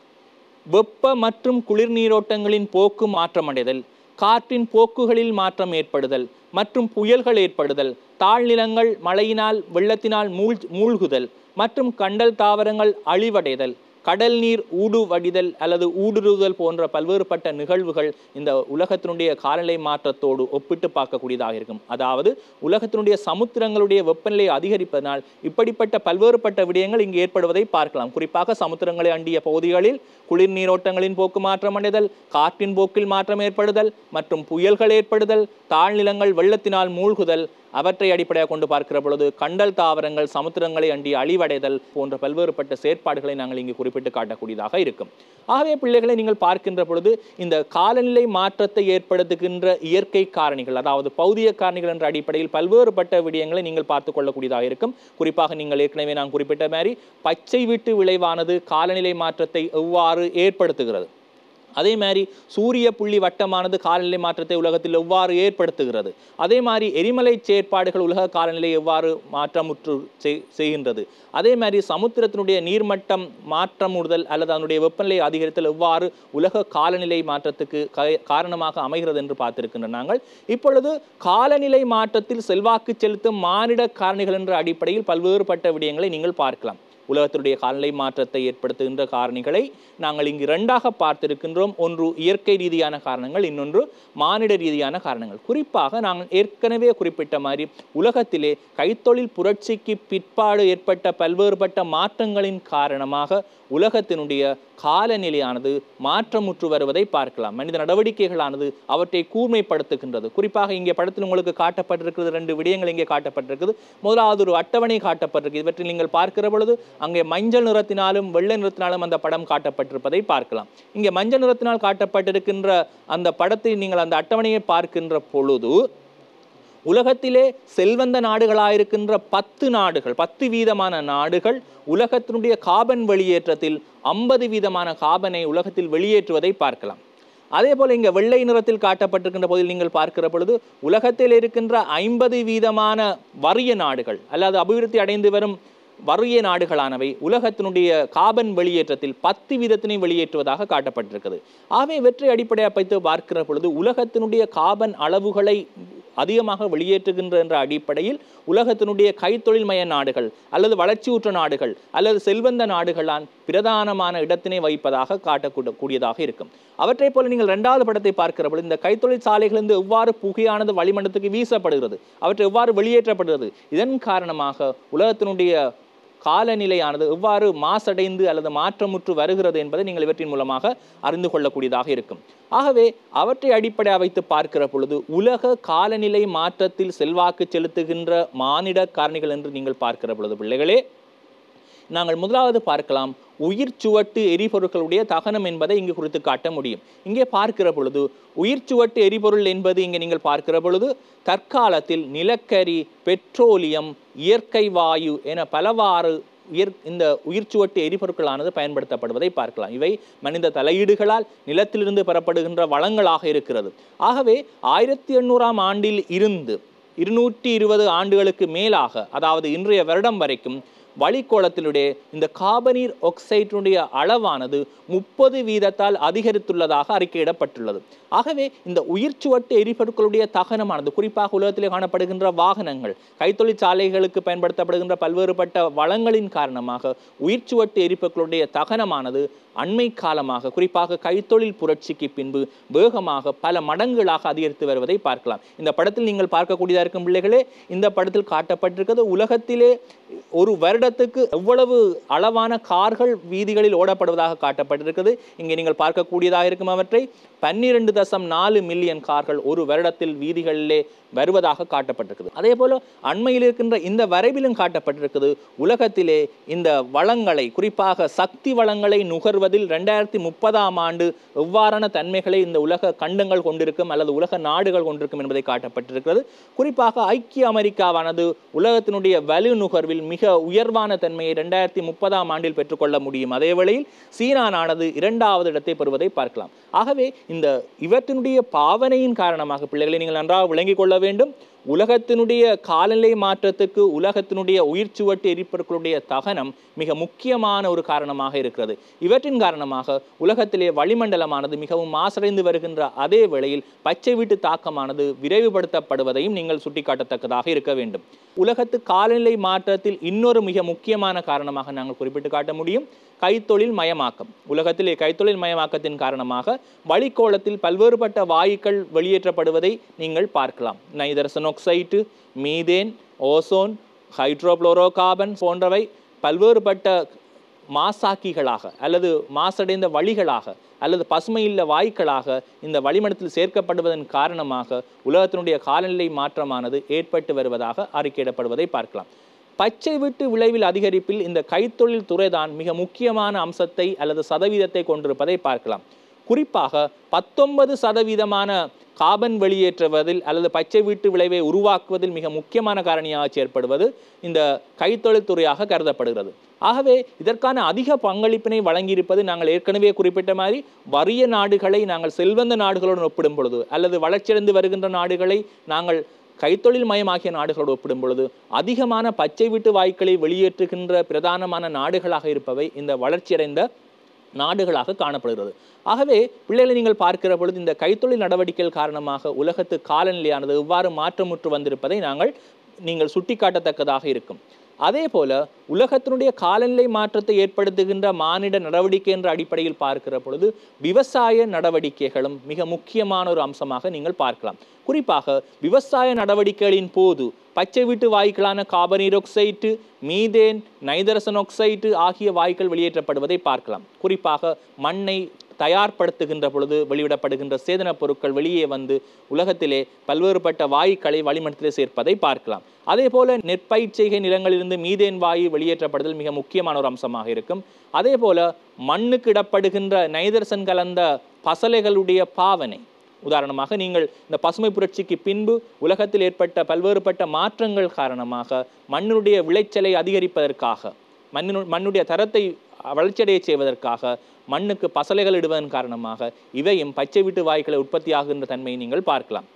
வெப்ப மற்றும் குளிர் நீரோட்டங்களின் போக்கு மாற்றமடைதல் காற்றின் போக்குகளில் மாற்றம் ஏற்படுதல் மற்றும் புயல்கள் ஏற்படுதல் தாழ்நிலங்கள் மழையினால் வெள்ளத்தினால் மூழ் மூழ்குதல் மற்றும் கண்டல் தாவரங்கள் அழிவடைதல் கடல் நீர் ஊடுவடிதல் அல்லது ஊடுருவுதல் போன்ற பல்வேறுபட்ட நிகழ்வுகள் இந்த உலகத்தினுடைய காலநிலை மாற்றத்தோடு ஒப்பிட்டு பார்க்கக்கூடியதாக இருக்கும் அதாவது உலகத்தினுடைய சமுத்திரங்களுடைய வெப்பநிலை அதிகரிப்பதனால் இப்படிப்பட்ட பல்வேறுபட்ட விடயங்கள் இங்கு ஏற்படுவதை பார்க்கலாம் குறிப்பாக சமுத்திரங்களை அண்டிய பகுதிகளில் குளிர் நீரோட்டங்களின் போக்கு மாற்றம் அடைதல் காற்றின் போக்கில் மாற்றம் ஏற்படுதல் மற்றும் புயல்கள் ஏற்படுதல் தாழ்நிலங்கள் வெள்ளத்தினால் மூழ்குதல் அவற்றை அடிப்படையாக கொண்டு பார்க்கிற பொழுது கண்டல் தாவரங்கள் சமுத்திரங்களை அண்டி அழிவடைதல் போன்ற பல்வேறுபட்ட செயற்பாடுகளை நாங்கள் இங்கு குறிப்பிட்டு காட்டக்கூடியதாக இருக்கும் ஆகவே பிள்ளைகளை நீங்கள் பார்க்கின்ற பொழுது இந்த காலநிலை மாற்றத்தை ஏற்படுத்துகின்ற இயற்கை காரணிகள் அதாவது பௌதிய காரணிகள் என்ற அடிப்படையில் பல்வேறுபட்ட விடயங்களை நீங்கள் பார்த்து கொள்ளக்கூடியதாக இருக்கும் குறிப்பாக நீங்கள் ஏற்கனவே நான் குறிப்பிட்ட மாதிரி பச்சை வீட்டு விளைவானது காலநிலை மாற்றத்தை எவ்வாறு ஏற்படுத்துகிறது அதே மாதிரி சூரிய புள்ளி வட்டமானது காலநிலை மாற்றத்தை உலகத்தில் எவ்வாறு ஏற்படுத்துகிறது அதே மாதிரி எரிமலை செயற்பாடுகள் உலக காலநிலை எவ்வாறு மாற்றமுற்று செய்- செய்கின்றது அதே மாதிரி சமுத்திரத்தினுடைய நீர்மட்டம் மாற்றமுறுதல் அல்லது அதனுடைய வெப்பநிலை அதிகரித்தல் எவ்வாறு உலக காலநிலை மாற்றத்துக்கு கா- காரணமாக அமைகிறது என்று பார்த்திருக்கின்ற நாங்கள் இப்பொழுது காலநிலை மாற்றத்தில் செல்வாக்கு செலுத்தும் மானிட காரணிகள் என்ற அடிப்படையில் பல்வேறுபட்ட விடயங்களை நீங்கள் பார்க்கலாம் உலகத்தினுடைய காலநிலை மாற்றத்தை ஏற்படுத்துகின்ற காரணிகளை நாங்கள் இங்கு இரண்டாக பார்த்திருக்கின்றோம் ஒன்று இயற்கை ரீதியான காரணங்கள் இன்னொன்று மானிட ரீதியான காரணங்கள் குறிப்பாக நாங்கள் ஏற்கனவே குறிப்பிட்ட மாதிரி உலகத்திலே கைத்தொழில் புரட்சிக்கு பிற்பாடு ஏற்பட்ட பல்வேறுபட்ட மாற்றங்களின் காரணமாக உலகத்தினுடைய காலநிலையானது மாற்றமுற்று வருவதை பார்க்கலாம் மனித நடவடிக்கைகளானது அவற்றை கூர்மைப்படுத்துகின்றது குறிப்பாக இங்கே படத்தில் உங்களுக்கு காட்டப்பட்டிருக்கிறது ரெண்டு விடயங்கள் இங்கே காட்டப்பட்டிருக்குது முதலாவது ஒரு அட்டவணை காட்டப்பட்டிருக்கு இவற்றில் நீங்கள் பார்க்கிற பொழுது அங்கே மஞ்சள் நிறத்தினாலும் வெள்ளை நிறத்தினாலும் அந்த படம் காட்டப்பட்டிருப்பதை பார்க்கலாம் இங்கே மஞ்சள் நிறத்தினால் காட்டப்பட்டிருக்கின்ற அந்த படத்தை நீங்கள் அந்த அட்டவணையை பார்க்கின்ற பொழுது உலகத்திலே செல்வந்த நாடுகளாயிருக்கின்ற பத்து நாடுகள் பத்து வீதமான நாடுகள் உலகத்தினுடைய காபன் வெளியேற்றத்தில் ஐம்பது வீதமான காபனை உலகத்தில் வெளியேற்றுவதை பார்க்கலாம் அதே போல இங்க வெள்ளை நிறத்தில் காட்டப்பட்டிருக்கின்ற போதில் நீங்கள் பார்க்கிற பொழுது உலகத்தில் இருக்கின்ற ஐம்பது வீதமான வறிய நாடுகள் அல்லது அபிவிருத்தி அடைந்து வரும் வறிய நாடுகளானவை உலகத்தினுடைய காபன் வெளியேற்றத்தில் பத்து வீதத்தினை வெளியேற்றுவதாக காட்டப்பட்டிருக்கிறது ஆகவே இவற்றை அடிப்படையாக வைத்து பார்க்கிற பொழுது உலகத்தினுடைய காபன் அளவுகளை அதிகமாக வெளியேற்றுகின்ற என்ற அடிப்படையில் உலகத்தினுடைய கைத்தொழில் மய நாடுகள் அல்லது வளர்ச்சியுற்ற நாடுகள் அல்லது செல்வந்த நாடுகளான் பிரதானமான இடத்தினை வைப்பதாக காட்டக்கூட கூடியதாக இருக்கும் அவற்றை போல நீங்கள் இரண்டாவது படத்தை பார்க்கிற பொழுது இந்த கைத்தொழில் சாலைகளிலிருந்து எவ்வாறு புகையானது வளிமண்டலத்துக்கு வீசப்படுகிறது அவற்றை எவ்வாறு வெளியேற்றப்படுகிறது இதன் காரணமாக உலகத்தினுடைய காலநிலையானது எவ்வாறு மாசடைந்து அல்லது மாற்றமுற்று வருகிறது என்பதை நீங்கள் இவற்றின் மூலமாக அறிந்து கொள்ளக்கூடியதாக இருக்கும் ஆகவே அவற்றை அடிப்படையாக வைத்து பார்க்கிற பொழுது உலக காலநிலை மாற்றத்தில் செல்வாக்கு செலுத்துகின்ற மானிட காரணிகள் என்று நீங்கள் பார்க்கிற பொழுது பிள்ளைகளே நாங்கள் முதலாவது பார்க்கலாம் உயிர் சுவட்டு எரிபொருட்களுடைய தகனம் என்பதை இங்கு குறித்து காட்ட முடியும் இங்கே பார்க்கிற பொழுது உயிர் சுவட்டு எரிபொருள் என்பது இங்கே நீங்கள் பார்க்கிற பொழுது தற்காலத்தில் நிலக்கரி பெட்ரோலியம் இயற்கை வாயு என பலவாறு உயிர் இந்த உயிர்ச்சுவட்டு எரிபொருட்களானது பயன்படுத்தப்படுவதை பார்க்கலாம் இவை மனித தலையீடுகளால் நிலத்திலிருந்து பெறப்படுகின்ற வளங்களாக இருக்கிறது ஆகவே ஆயிரத்தி எண்ணூறாம் ஆண்டில் இருந்து இருநூற்றி இருபது ஆண்டுகளுக்கு மேலாக அதாவது இன்றைய வருடம் வரைக்கும் வளிக்கோளத்தினுடைய இந்த காபனீர் ஆக்சைட்டினுடைய அளவானது முப்பது வீதத்தால் அதிகரித்துள்ளதாக அறிக்கையிடப்பட்டுள்ளது ஆகவே இந்த உயிர்ச்சுவட்டு எரிபொருட்களுடைய தகனமானது குறிப்பாக உலகத்திலே காணப்படுகின்ற வாகனங்கள் கைத்தொழிற்சாலைகளுக்கு பயன்படுத்தப்படுகின்ற பல்வேறுபட்ட வளங்களின் காரணமாக உயிர்ச்சுவட்டு எரிபொருட்களுடைய தகனமானது அண்மை காலமாக குறிப்பாக கைத்தொழில் புரட்சிக்கு பின்பு வேகமாக பல மடங்குகளாக அதிகரித்து வருவதை பார்க்கலாம் இந்த படத்தில் நீங்கள் பார்க்கக்கூடியதா இருக்கும் பிள்ளைகளே இந்த படத்தில் காட்டப்பட்டிருக்கிறது உலகத்திலே ஒரு வருடத்துக்கு எவ்வளவு அளவான கார்கள் வீதிகளில் ஓடப்படுவதாக காட்டப்பட்டிருக்கிறது இங்கே நீங்கள் பார்க்கக்கூடியதாக இருக்கும் அவற்றை பன்னிரண்டு தசம் நாலு மில்லியன் கார்கள் ஒரு வருடத்தில் வீதிகளிலே வருவதாக காட்டப்பட்டிருக்குது அதே போல அண்மையில் இருக்கின்ற இந்த வரைவிலும் காட்டப்பட்டிருக்குது உலகத்திலே இந்த வளங்களை குறிப்பாக சக்தி வளங்களை நுகர்வதில் ரெண்டாயிரத்தி முப்பதாம் ஆண்டு எவ்வாறான தன்மைகளை இந்த உலக கண்டங்கள் கொண்டிருக்கும் அல்லது உலக நாடுகள் கொண்டிருக்கும் என்பதை காட்டப்பட்டிருக்கிறது குறிப்பாக ஐக்கிய அமெரிக்காவானது உலகத்தினுடைய வலு நுகர்வில் மிக உயர்வான தன்மையை ரெண்டாயிரத்தி முப்பதாம் ஆண்டில் பெற்றுக்கொள்ள முடியும் அதே வேளையில் சீனா நாடானது இரண்டாவது இடத்தை பெறுவதை பார்க்கலாம் ஆகவே இந்த இவற்றினுடைய பாவனையின் காரணமாக பிள்ளைகளை நீங்கள் நன்றாக விளங்கிக் கொள்ள வேண்டும் உலகத்தினுடைய காலநிலை மாற்றத்துக்கு உலகத்தினுடைய உயிர் சுவட்டு எரிபொருட்களுடைய தகனம் மிக முக்கியமான ஒரு காரணமாக இருக்கிறது இவற்றின் காரணமாக உலகத்திலே வளிமண்டலமானது மிகவும் மாசடைந்து வருகின்ற அதே வேளையில் பச்சை வீட்டு தாக்கமானது விரைவுபடுத்தப்படுவதையும் நீங்கள் சுட்டிக்காட்டத்தக்கதாக இருக்க வேண்டும் உலகத்து காலநிலை மாற்றத்தில் இன்னொரு மிக முக்கியமான காரணமாக நாங்கள் குறிப்பிட்டு காட்ட முடியும் கைத்தொழில் மயமாக்கம் உலகத்திலே கைத்தொழில் மயமாக்கத்தின் காரணமாக வளிக்கோளத்தில் பல்வேறுபட்ட வாயுக்கள் வெளியேற்றப்படுவதை நீங்கள் பார்க்கலாம் நைதரசன் ஆக்சைட்டு மீதேன் ஓசோன் ஹைட்ரோப்ளோரோகார்பன் போன்றவை பல்வேறுபட்ட மாசாக்கிகளாக அல்லது மாசடைந்த வழிகளாக அல்லது பசுமையில்ல வாயுக்களாக இந்த வளிமண்டலத்தில் சேர்க்கப்படுவதன் காரணமாக உலகத்தினுடைய காலநிலை மாற்றமானது ஏற்பட்டு வருவதாக அறிக்கையிடப்படுவதை பார்க்கலாம் பச்சை வீட்டு விளைவில் அதிகரிப்பில் இந்த கைத்தொழில் துறைதான் மிக முக்கியமான அம்சத்தை அல்லது சதவீதத்தை கொண்டிருப்பதை பார்க்கலாம் குறிப்பாக பத்தொன்பது சதவீதமான காபன் வெளியேற்றுவதில் அல்லது பச்சை வீட்டு விளைவை உருவாக்குவதில் மிக முக்கியமான காரணியாக செயற்படுவது இந்த கைத்தொழில் துறையாக கருதப்படுகிறது ஆகவே இதற்கான அதிக பங்களிப்பினை வழங்கியிருப்பது நாங்கள் ஏற்கனவே குறிப்பிட்ட மாதிரி வறிய நாடுகளை நாங்கள் செல்வந்த நாடுகளுடன் ஒப்பிடும் பொழுது அல்லது வளர்ச்சியடைந்து வருகின்ற நாடுகளை நாங்கள் கைத்தொழில் மயமாகிய நாடுகளோடு ஒப்பிடும் பொழுது அதிகமான பச்சை வீட்டு வாயுக்களை வெளியேற்றுகின்ற பிரதானமான நாடுகளாக இருப்பவை இந்த வளர்ச்சியடைந்த நாடுகளாக காணப்படுகிறது ஆகவே பிள்ளைகளை நீங்கள் பார்க்கிற பொழுது இந்த கைத்தொழில் நடவடிக்கைகள் காரணமாக உலகத்து காலநிலையானது எவ்வாறு மாற்றமுற்று வந்திருப்பதை நாங்கள் நீங்கள் சுட்டிக்காட்டத்தக்கதாக இருக்கும் அதே போல உலகத்தினுடைய காலநிலை மாற்றத்தை ஏற்படுத்துகின்ற மானிட நடவடிக்கை என்ற அடிப்படையில் பார்க்கிற பொழுது விவசாய நடவடிக்கைகளும் மிக முக்கியமான ஒரு அம்சமாக நீங்கள் பார்க்கலாம் குறிப்பாக விவசாய நடவடிக்கைகளின் போது பச்சை வீட்டு வாயுக்களான கார்பனீர் ஆக்சைடு மீதேன் நைதரசன் ஆக்சைடு ஆகிய வாயுக்கள் வெளியேற்றப்படுவதை பார்க்கலாம் குறிப்பாக மண்ணை தயார்படுத்துகின்ற பொழுது வெளியிடப்படுகின்ற சேதனப் பொருட்கள் வெளியே வந்து உலகத்திலே பல்வேறுபட்ட வாயுக்களை வளிமண்டலத்திலே சேர்ப்பதை பார்க்கலாம் அதே போல நெற்பயிற்சிகை நிலங்களிலிருந்து மீதேன் வாயு வெளியேற்றப்படுதல் மிக முக்கியமான ஒரு அம்சமாக இருக்கும் அதே போல மண்ணுக்கு இடப்படுகின்ற நைதரசன் கலந்த பசலைகளுடைய பாவனை உதாரணமாக நீங்கள் இந்த பசுமை புரட்சிக்கு பின்பு உலகத்தில் ஏற்பட்ட பல்வேறுபட்ட மாற்றங்கள் காரணமாக மண்ணினுடைய விளைச்சலை அதிகரிப்பதற்காக மண்ணினு மண்ணுடைய தரத்தை வளர்ச்சியடைய செய்வதற்காக மண்ணுக்கு பசலைகள் இடுவதன் காரணமாக இவையும் பச்சை வீட்டு வாயுக்களை உற்பத்தியாகின்ற தன்மையை நீங்கள் பார்க்கலாம்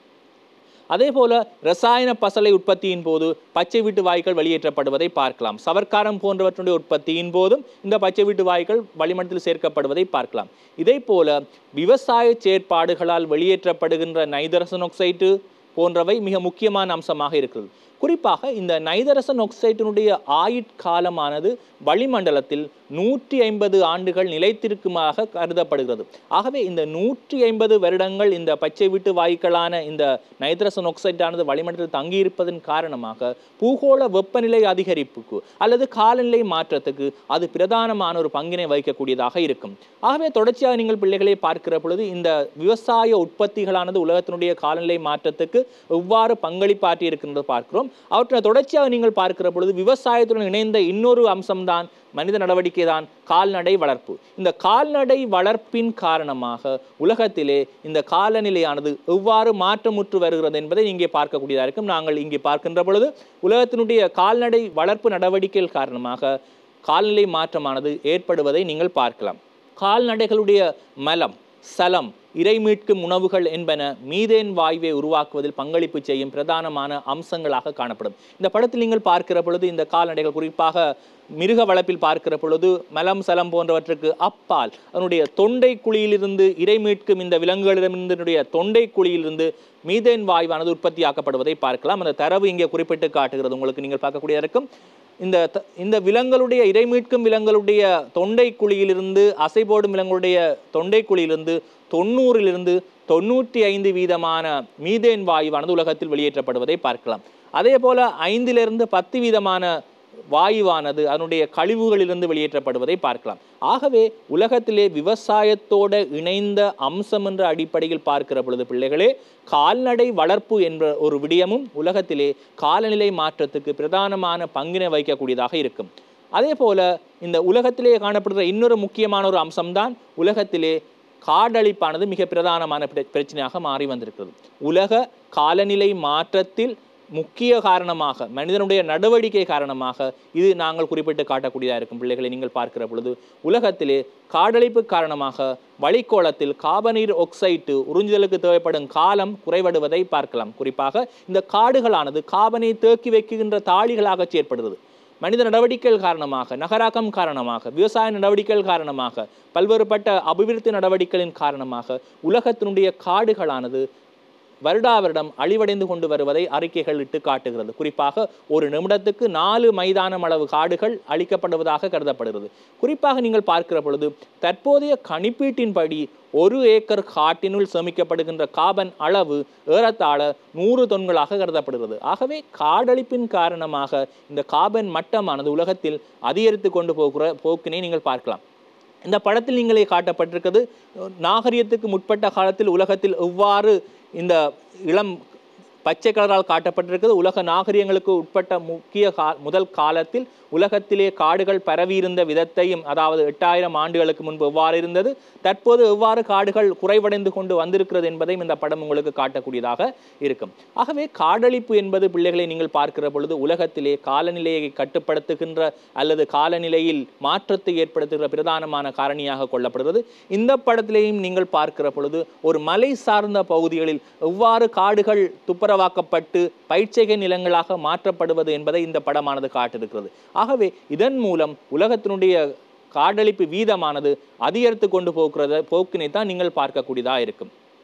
அதே போல ரசாயன பசலை உற்பத்தியின் போது பச்சை வீட்டு வாயுக்கள் வெளியேற்றப்படுவதை பார்க்கலாம் சவர்க்காரம் போன்றவற்றுடைய உற்பத்தியின் போதும் இந்த பச்சை வீட்டு வாயுக்கள் வளிமண்டலத்தில் சேர்க்கப்படுவதை பார்க்கலாம் இதே போல விவசாய செயற்பாடுகளால் வெளியேற்றப்படுகின்ற நைதரசன் ஆக்சைடு போன்றவை மிக முக்கியமான அம்சமாக இருக்கிறது குறிப்பாக இந்த நைதரசன் ஆக்சைட்டினுடைய ஆயுட்காலமானது வளிமண்டலத்தில் நூற்றி ஐம்பது ஆண்டுகள் நிலைத்திருக்குமாக கருதப்படுகிறது ஆகவே இந்த நூற்றி ஐம்பது வருடங்கள் இந்த பச்சை வீட்டு வாயுக்களான இந்த நைதரசன் ஆக்சைடானது வளிமண்டலத்தில் தங்கியிருப்பதன் காரணமாக பூகோள வெப்பநிலை அதிகரிப்புக்கு அல்லது காலநிலை மாற்றத்துக்கு அது பிரதானமான ஒரு பங்கினை வகிக்கக்கூடியதாக இருக்கும் ஆகவே தொடர்ச்சியாக நீங்கள் பிள்ளைகளை பார்க்கிற பொழுது இந்த விவசாய உற்பத்திகளானது உலகத்தினுடைய காலநிலை மாற்றத்துக்கு எவ்வாறு பங்களிப்பாற்றி இருக்கின்றது பார்க்கிறோம் அவற்றை தொடர்ச்சியாக நீங்கள் பார்க்கிற பொழுது விவசாயத்துடன் இணைந்த இன்னொரு அம்சம்தான் மனித நடவடிக்கை தான் கால்நடை வளர்ப்பு இந்த கால்நடை வளர்ப்பின் காரணமாக உலகத்திலே இந்த காலநிலையானது எவ்வாறு மாற்றமுற்று வருகிறது என்பதை இங்கே பார்க்கக்கூடியதாக இருக்கும் நாங்கள் இங்கே பார்க்கின்ற பொழுது உலகத்தினுடைய கால்நடை வளர்ப்பு நடவடிக்கைகள் காரணமாக கால்நிலை மாற்றமானது ஏற்படுவதை நீங்கள் பார்க்கலாம் கால்நடைகளுடைய மலம் சலம் இறை மீட்கும் உணவுகள் என்பன மீதேன் வாயுவை உருவாக்குவதில் பங்களிப்பு செய்யும் பிரதானமான அம்சங்களாக காணப்படும் இந்த படத்தில் நீங்கள் பார்க்கிற பொழுது இந்த கால்நடைகள் குறிப்பாக மிருக வளர்ப்பில் பார்க்கிற பொழுது மலம் சலம் போன்றவற்றுக்கு அப்பால் அதனுடைய தொண்டை குழியிலிருந்து இறை மீட்கும் இந்த விலங்குகளிடமிருந்தனுடைய தொண்டை குழியிலிருந்து மீதேன் வாயுவானது உற்பத்தியாக்கப்படுவதை பார்க்கலாம் அந்த தரவு இங்கே குறிப்பிட்டு காட்டுகிறது உங்களுக்கு நீங்கள் பார்க்கக்கூடிய இருக்கும் இந்த த- இந்த விலங்குகளுடைய இறை மீட்கும் விலங்குகளுடைய தொண்டை குழியிலிருந்து அசைபோடும் விலங்குகளுடைய தொண்டை குழியிலிருந்து தொண்ணூறிலிருந்து தொண்ணூற்றி ஐந்து வீதமான மீதேன் வாயுவானது உலகத்தில் வெளியேற்றப்படுவதை பார்க்கலாம் அதே போல ஐந்திலிருந்து பத்து வீதமான வாயுவானது அதனுடைய கழிவுகளிலிருந்து வெளியேற்றப்படுவதை பார்க்கலாம் ஆகவே உலகத்திலே விவசாயத்தோட இணைந்த அம்சம் என்ற அடிப்படையில் பார்க்கிற பொழுது பிள்ளைகளே கால்நடை வளர்ப்பு என்ற ஒரு விடயமும் உலகத்திலே காலநிலை மாற்றத்துக்கு பிரதானமான பங்கினை வகிக்கக்கூடியதாக இருக்கும் அதே போல இந்த உலகத்திலே காணப்படுகிற இன்னொரு முக்கியமான ஒரு அம்சம்தான் உலகத்திலே காடழிப்பானது மிக பிரதானமான பிர- பிரச்சனையாக மாறி வந்திருக்கிறது உலக காலநிலை மாற்றத்தில் முக்கிய காரணமாக மனிதனுடைய நடவடிக்கை காரணமாக இது நாங்கள் குறிப்பிட்டு காட்டக்கூடியதாக இருக்கும் பிள்ளைகளை நீங்கள் பார்க்கிற பொழுது உலகத்திலே காடழிப்பு காரணமாக வளிக்கோளத்தில் கார்பனீர் ஒக்சைட்டு உறிஞ்சுதலுக்கு தேவைப்படும் காலம் குறைவடுவதை பார்க்கலாம் குறிப்பாக இந்த காடுகளானது கார்பனை தேக்கி வைக்கின்ற தாளிகளாக செயற்படுகிறது மனித நடவடிக்கைகள் காரணமாக நகராக்கம் காரணமாக விவசாய நடவடிக்கைகள் காரணமாக பல்வேறுபட்ட அபிவிருத்தி நடவடிக்கைகளின் காரணமாக உலகத்தினுடைய காடுகளானது வருடா வருடம் அழிவடைந்து கொண்டு வருவதை அறிக்கைகள் இட்டு காட்டுகிறது குறிப்பாக ஒரு நிமிடத்துக்கு நாலு மைதானம் அளவு காடுகள் அழிக்கப்படுவதாக கருதப்படுகிறது குறிப்பாக நீங்கள் பார்க்கிற பொழுது தற்போதைய கணிப்பீட்டின்படி ஒரு ஏக்கர் காட்டினுள் சேமிக்கப்படுகின்ற காபன் அளவு ஏறத்தாழ நூறு தொன்களாக கருதப்படுகிறது ஆகவே காடழிப்பின் காரணமாக இந்த காபன் மட்டமானது உலகத்தில் அதிகரித்து கொண்டு போகிற போக்கினை நீங்கள் பார்க்கலாம் இந்த படத்தில் நீங்களே காட்டப்பட்டிருக்கிறது நாகரிகத்துக்கு முற்பட்ட காலத்தில் உலகத்தில் எவ்வாறு இந்த இளம் பச்சை கலரால் காட்டப்பட்டிருக்கிறது உலக நாகரிகங்களுக்கு உட்பட்ட முக்கிய கா முதல் காலத்தில் உலகத்திலே காடுகள் பரவியிருந்த விதத்தையும் அதாவது எட்டாயிரம் ஆண்டுகளுக்கு முன்பு எவ்வாறு இருந்தது தற்போது எவ்வாறு காடுகள் குறைவடைந்து கொண்டு வந்திருக்கிறது என்பதையும் இந்த படம் உங்களுக்கு காட்டக்கூடியதாக இருக்கும் ஆகவே காடழிப்பு என்பது பிள்ளைகளை நீங்கள் பார்க்கிற பொழுது உலகத்திலே காலநிலையை கட்டுப்படுத்துகின்ற அல்லது காலநிலையில் மாற்றத்தை ஏற்படுத்துகிற பிரதானமான காரணியாக கொள்ளப்படுகிறது இந்த படத்திலேயும் நீங்கள் பார்க்கிற பொழுது ஒரு மலை சார்ந்த பகுதிகளில் எவ்வாறு காடுகள் துப்புரவாக்கப்பட்டு பயிற்சிகை நிலங்களாக மாற்றப்படுவது என்பதை இந்த படமானது காட்டிருக்கிறது ஆகவே இதன் மூலம் உலகத்தினுடைய காடழிப்பு வீதமானது அதிகரித்து கொண்டு போகிறத போக்கினை தான் நீங்கள் பார்க்கக்கூடியதாக இருக்கும்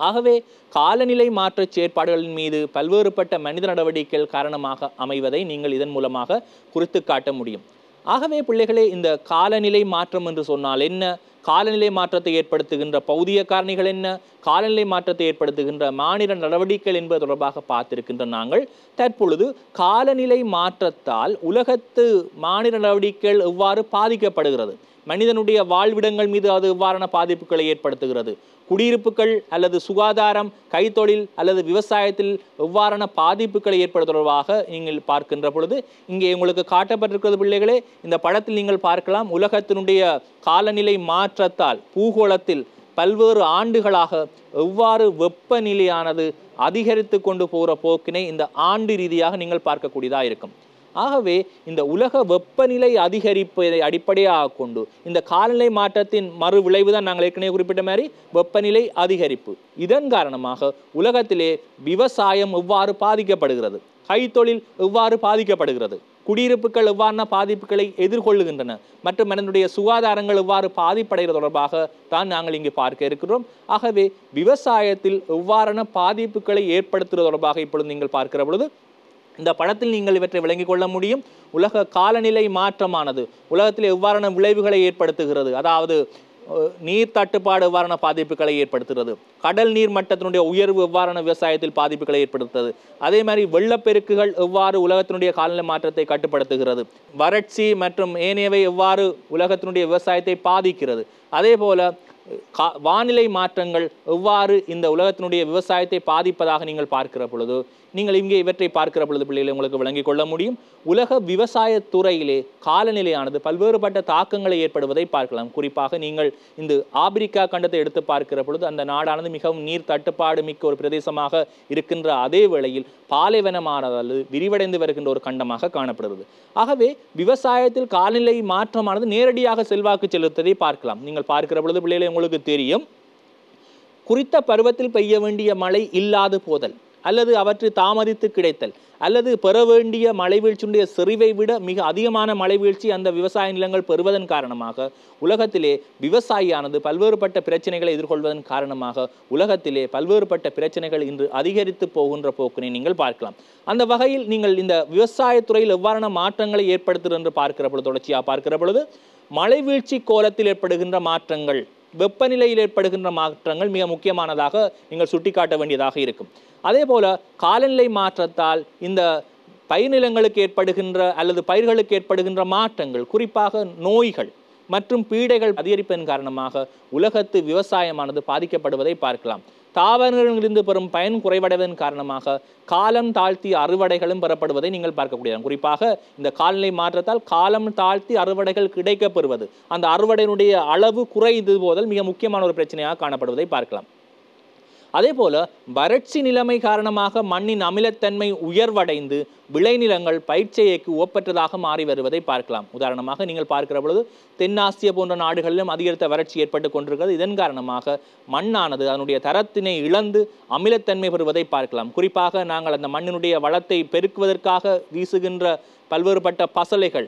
ஆகவே காலநிலை மாற்ற செயற்பாடுகளின் மீது பல்வேறுபட்ட மனித நடவடிக்கைகள் காரணமாக அமைவதை நீங்கள் இதன் மூலமாக குறித்து காட்ட முடியும் ஆகவே பிள்ளைகளே இந்த காலநிலை மாற்றம் என்று சொன்னால் என்ன காலநிலை மாற்றத்தை ஏற்படுத்துகின்ற பௌதிய காரணிகள் என்ன காலநிலை மாற்றத்தை ஏற்படுத்துகின்ற மாநில நடவடிக்கைகள் என்பது தொடர்பாக பார்த்திருக்கின்ற நாங்கள் தற்பொழுது காலநிலை மாற்றத்தால் உலகத்து மாநில நடவடிக்கைகள் எவ்வாறு பாதிக்கப்படுகிறது மனிதனுடைய வாழ்விடங்கள் மீது அது எவ்வாறான பாதிப்புகளை ஏற்படுத்துகிறது குடியிருப்புகள் அல்லது சுகாதாரம் கைத்தொழில் அல்லது விவசாயத்தில் எவ்வாறான பாதிப்புகளை ஏற்பட தொடர்பாக நீங்கள் பார்க்கின்ற பொழுது இங்கே உங்களுக்கு காட்டப்பட்டிருக்கிறது பிள்ளைகளே இந்த படத்தில் நீங்கள் பார்க்கலாம் உலகத்தினுடைய காலநிலை மாற்றத்தால் பூகோளத்தில் பல்வேறு ஆண்டுகளாக எவ்வாறு வெப்பநிலையானது அதிகரித்து கொண்டு போகிற போக்கினை இந்த ஆண்டு ரீதியாக நீங்கள் பார்க்கக்கூடியதாக இருக்கும் ஆகவே இந்த உலக வெப்பநிலை அதிகரிப்பதை அடிப்படையாக கொண்டு இந்த காலநிலை மாற்றத்தின் மறு விளைவு தான் நாங்கள் ஏற்கனவே குறிப்பிட்ட மாதிரி வெப்பநிலை அதிகரிப்பு இதன் காரணமாக உலகத்திலே விவசாயம் எவ்வாறு பாதிக்கப்படுகிறது கைத்தொழில் எவ்வாறு பாதிக்கப்படுகிறது குடியிருப்புகள் எவ்வாறான பாதிப்புகளை எதிர்கொள்ளுகின்றன மற்றும் மனிதனுடைய சுகாதாரங்கள் எவ்வாறு பாதிப்படைகிறது தொடர்பாக தான் நாங்கள் இங்கு பார்க்க இருக்கிறோம் ஆகவே விவசாயத்தில் எவ்வாறான பாதிப்புகளை ஏற்படுத்துவது தொடர்பாக இப்பொழுது நீங்கள் பார்க்கிற பொழுது இந்த படத்தில் நீங்கள் இவற்றை விளங்கிக் கொள்ள முடியும் உலக காலநிலை மாற்றமானது உலகத்தில் எவ்வாறான விளைவுகளை ஏற்படுத்துகிறது அதாவது அஹ், நீர் தட்டுப்பாடு எவ்வாறான பாதிப்புகளை ஏற்படுத்துகிறது கடல் நீர் மட்டத்தினுடைய உயர்வு எவ்வாறான விவசாயத்தில் பாதிப்புகளை ஏற்படுத்துகிறது அதே மாதிரி வெள்ளப்பெருக்குகள் எவ்வாறு உலகத்தினுடைய காலநிலை மாற்றத்தை கட்டுப்படுத்துகிறது வறட்சி மற்றும் ஏனையவை எவ்வாறு உலகத்தினுடைய விவசாயத்தை பாதிக்கிறது அதே போல கா- வானிலை மாற்றங்கள் எவ்வாறு இந்த உலகத்தினுடைய விவசாயத்தை பாதிப்பதாக நீங்கள் பார்க்கிற பொழுது நீங்கள் இங்கே இவற்றை பார்க்கிற பொழுது பிள்ளைகளை உங்களுக்கு விளங்கிக் கொள்ள முடியும் உலக விவசாய துறையிலே காலநிலையானது பல்வேறுபட்ட தாக்கங்களை ஏற்படுவதை பார்க்கலாம் குறிப்பாக நீங்கள் இந்த ஆப்பிரிக்கா கண்டத்தை எடுத்து பார்க்கிற பொழுது அந்த நாடானது மிகவும் நீர் தட்டுப்பாடு மிக்க ஒரு பிரதேசமாக இருக்கின்ற அதே வேளையில் பாலைவனமானது விரிவடைந்து வருகின்ற ஒரு கண்டமாக காணப்படுகிறது ஆகவே விவசாயத்தில் காலநிலை மாற்றமானது நேரடியாக செல்வாக்கு செலுத்ததை பார்க்கலாம் நீங்கள் பார்க்கிற பொழுது பிள்ளைகளை உங்களுக்கு தெரியும் குறித்த பருவத்தில் பெய்ய வேண்டிய மழை இல்லாது போதல் அல்லது அவற்றை தாமதித்து கிடைத்தல் அல்லது பெற வேண்டிய மழை வீழ்ச்சியுடைய செறிவை விட மிக அதிகமான மழை வீழ்ச்சி அந்த விவசாய நிலங்கள் பெறுவதன் காரணமாக உலகத்திலே விவசாயியானது பல்வேறுபட்ட பிரச்சனைகளை எதிர்கொள்வதன் காரணமாக உலகத்திலே பல்வேறுபட்ட பிரச்சனைகள் இன்று அதிகரித்து போகின்ற போக்கினை நீங்கள் பார்க்கலாம் அந்த வகையில் நீங்கள் இந்த விவசாயத்துறையில் எவ்வாறான மாற்றங்களை ஏற்படுத்துகிறது என்று பார்க்கிற பொழுது தொடர்ச்சியாக பார்க்கிற பொழுது மழை வீழ்ச்சி கோலத்தில் ஏற்படுகின்ற மாற்றங்கள் வெப்பநிலையில் ஏற்படுகின்ற மாற்றங்கள் மிக முக்கியமானதாக நீங்கள் சுட்டிக்காட்ட வேண்டியதாக இருக்கும் அதே போல காலநிலை மாற்றத்தால் இந்த பயிர் நிலங்களுக்கு ஏற்படுகின்ற அல்லது பயிர்களுக்கு ஏற்படுகின்ற மாற்றங்கள் குறிப்பாக நோய்கள் மற்றும் பீடைகள் அதிகரிப்பதன் காரணமாக உலகத்து விவசாயமானது பாதிக்கப்படுவதை பார்க்கலாம் தாவரங்களிலிருந்து பெறும் பயன் குறைவடைவதன் காரணமாக காலம் தாழ்த்தி அறுவடைகளும் பெறப்படுவதை நீங்கள் பார்க்கக்கூடியது குறிப்பாக இந்த காலநிலை மாற்றத்தால் காலம் தாழ்த்தி அறுவடைகள் கிடைக்கப் பெறுவது அந்த அறுவடையினுடைய அளவு குறைந்து போதல் மிக முக்கியமான ஒரு பிரச்சனையாக காணப்படுவதை பார்க்கலாம் அதே போல வறட்சி நிலைமை காரணமாக மண்ணின் அமிலத்தன்மை உயர்வடைந்து விளைநிலங்கள் பயிர்ச்செய்கைக்கு ஒப்பற்றதாக மாறி வருவதை பார்க்கலாம் உதாரணமாக நீங்கள் பார்க்கிற பொழுது தென்னாசிய போன்ற நாடுகளிலும் அதிகரித்த வறட்சி ஏற்பட்டு கொண்டிருக்கிறது இதன் காரணமாக மண்ணானது அதனுடைய தரத்தினை இழந்து அமிலத்தன்மை பெறுவதை பார்க்கலாம் குறிப்பாக நாங்கள் அந்த மண்ணினுடைய வளத்தை பெருக்குவதற்காக வீசுகின்ற பல்வேறுபட்ட பசலைகள்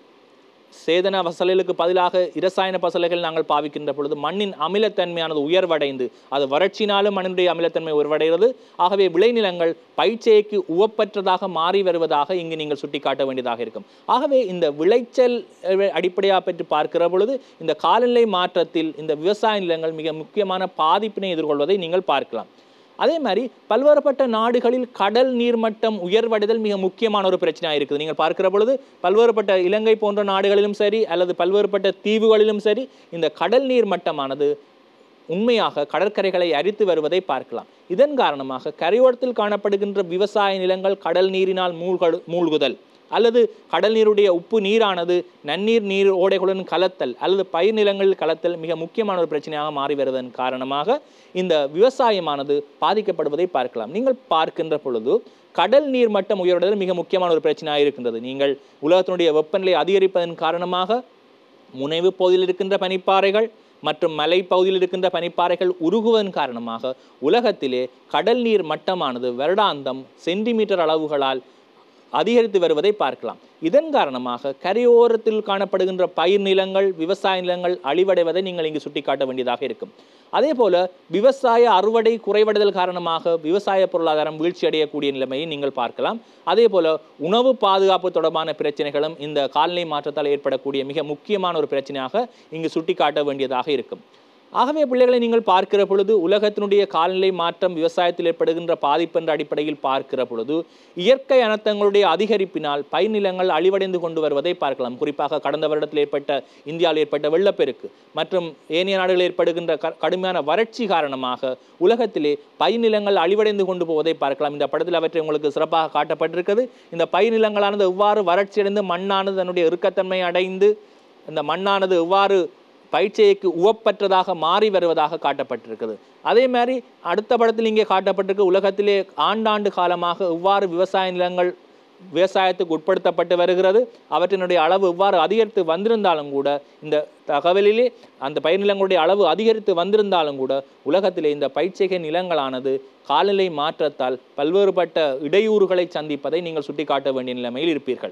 சேதன பசலைகளுக்கு பதிலாக இரசாயன பசலைகள் நாங்கள் பாவிக்கின்ற பொழுது மண்ணின் அமிலத்தன்மையானது உயர்வடைந்து அது வறட்சினாலும் மண்ணினுடைய அமிலத்தன்மை உயர்வடைகிறது ஆகவே விளைநிலங்கள் பயிற்சியைக்கு உவப்பற்றதாக மாறி வருவதாக இங்கு நீங்கள் சுட்டிக்காட்ட வேண்டியதாக இருக்கும் ஆகவே இந்த விளைச்சல் அஹ், அடிப்படையாக பற்றி பார்க்கிற பொழுது இந்த காலநிலை மாற்றத்தில் இந்த விவசாய நிலங்கள் மிக முக்கியமான பாதிப்பினை எதிர்கொள்வதை நீங்கள் பார்க்கலாம் அதே மாதிரி பல்வேறுபட்ட நாடுகளில் கடல் நீர்மட்டம் உயர்வடைதல் மிக முக்கியமான ஒரு பிரச்சனையாக இருக்குது நீங்கள் பார்க்கிற பொழுது பல்வேறுபட்ட இலங்கை போன்ற நாடுகளிலும் சரி அல்லது பல்வேறுபட்ட தீவுகளிலும் சரி இந்த கடல் நீர் மட்டமானது உண்மையாக கடற்கரைகளை அரித்து வருவதை பார்க்கலாம் இதன் காரணமாக கரையோரத்தில் காணப்படுகின்ற விவசாய நிலங்கள் கடல் நீரினால் மூழ்கடு மூழ்குதல் அல்லது கடல் நீருடைய உப்பு நீரானது நன்னீர் நீர் ஓடைகளுடன் கலத்தல் அல்லது பயிர் நிலங்களில் கலத்தல் மிக முக்கியமான ஒரு பிரச்சனையாக மாறி வருவதன் காரணமாக இந்த விவசாயமானது பாதிக்கப்படுவதை பார்க்கலாம் நீங்கள் பார்க்கின்ற பொழுது கடல் நீர் மட்டம் உயர்வடைதல் மிக முக்கியமான ஒரு பிரச்சனையாக இருக்கின்றது நீங்கள் உலகத்தினுடைய வெப்பநிலை அதிகரிப்பதன் காரணமாக முனைவு பகுதியில் இருக்கின்ற பனிப்பாறைகள் மற்றும் மலைப்பகுதியில் இருக்கின்ற பனிப்பாறைகள் உருகுவதன் காரணமாக உலகத்திலே கடல் நீர் மட்டமானது வருடாந்தம் சென்டிமீட்டர் அளவுகளால் அதிகரித்து வருவதை பார்க்கலாம் இதன் காரணமாக கரையோரத்தில் காணப்படுகின்ற பயிர் நிலங்கள் விவசாய நிலங்கள் அழிவடைவதை நீங்கள் இங்கு சுட்டிக்காட்ட வேண்டியதாக இருக்கும் அதே போல விவசாய அறுவடை குறைவடைதல் காரணமாக விவசாய பொருளாதாரம் வீழ்ச்சி அடையக்கூடிய நிலைமையை நீங்கள் பார்க்கலாம் அதே போல உணவு பாதுகாப்பு தொடர்பான பிரச்சனைகளும் இந்த காலநிலை மாற்றத்தால் ஏற்படக்கூடிய மிக முக்கியமான ஒரு பிரச்சனையாக இங்கு சுட்டிக்காட்ட வேண்டியதாக இருக்கும் ஆகவே பிள்ளைகளை நீங்கள் பார்க்கிற பொழுது உலகத்தினுடைய காலநிலை மாற்றம் விவசாயத்தில் ஏற்படுகின்ற பாதிப்பு என்ற அடிப்படையில் பார்க்கிற பொழுது இயற்கை அனர்த்தங்களுடைய அதிகரிப்பினால் பயிர் நிலங்கள் அழிவடைந்து கொண்டு வருவதை பார்க்கலாம் குறிப்பாக கடந்த வருடத்தில் ஏற்பட்ட இந்தியாவில் ஏற்பட்ட வெள்ளப்பெருக்கு மற்றும் ஏனைய நாடுகளில் ஏற்படுகின்ற க- கடுமையான வறட்சி காரணமாக உலகத்திலே பயிர் நிலங்கள் அழிவடைந்து கொண்டு போவதை பார்க்கலாம் இந்த படத்தில் அவற்றை உங்களுக்கு சிறப்பாக காட்டப்பட்டிருக்கிறது இந்த பயிர் நிலங்களானது எவ்வாறு வறட்சியடைந்து மண்ணானது தன்னுடைய இறுக்கத்தன்மை அடைந்து இந்த மண்ணானது எவ்வாறு பயிற்சியைக்கு உவப்பற்றதாக மாறி வருவதாக காட்டப்பட்டிருக்குது அதே மாதிரி அடுத்த படத்தில் இங்கே காட்டப்பட்டிருக்கு உலகத்திலே ஆண்டாண்டு காலமாக எவ்வாறு விவசாய நிலங்கள் விவசாயத்துக்கு உட்படுத்தப்பட்டு வருகிறது அவற்றினுடைய அளவு எவ்வாறு அதிகரித்து வந்திருந்தாலும் கூட இந்த தகவலிலே அந்த பயிர் நிலங்களுடைய அளவு அதிகரித்து வந்திருந்தாலும் கூட உலகத்திலே இந்த பயிற்சிகை நிலங்களானது காலநிலை மாற்றத்தால் பல்வேறுபட்ட இடையூறுகளை சந்திப்பதை நீங்கள் சுட்டிக்காட்ட வேண்டிய நிலைமையில் இருப்பீர்கள்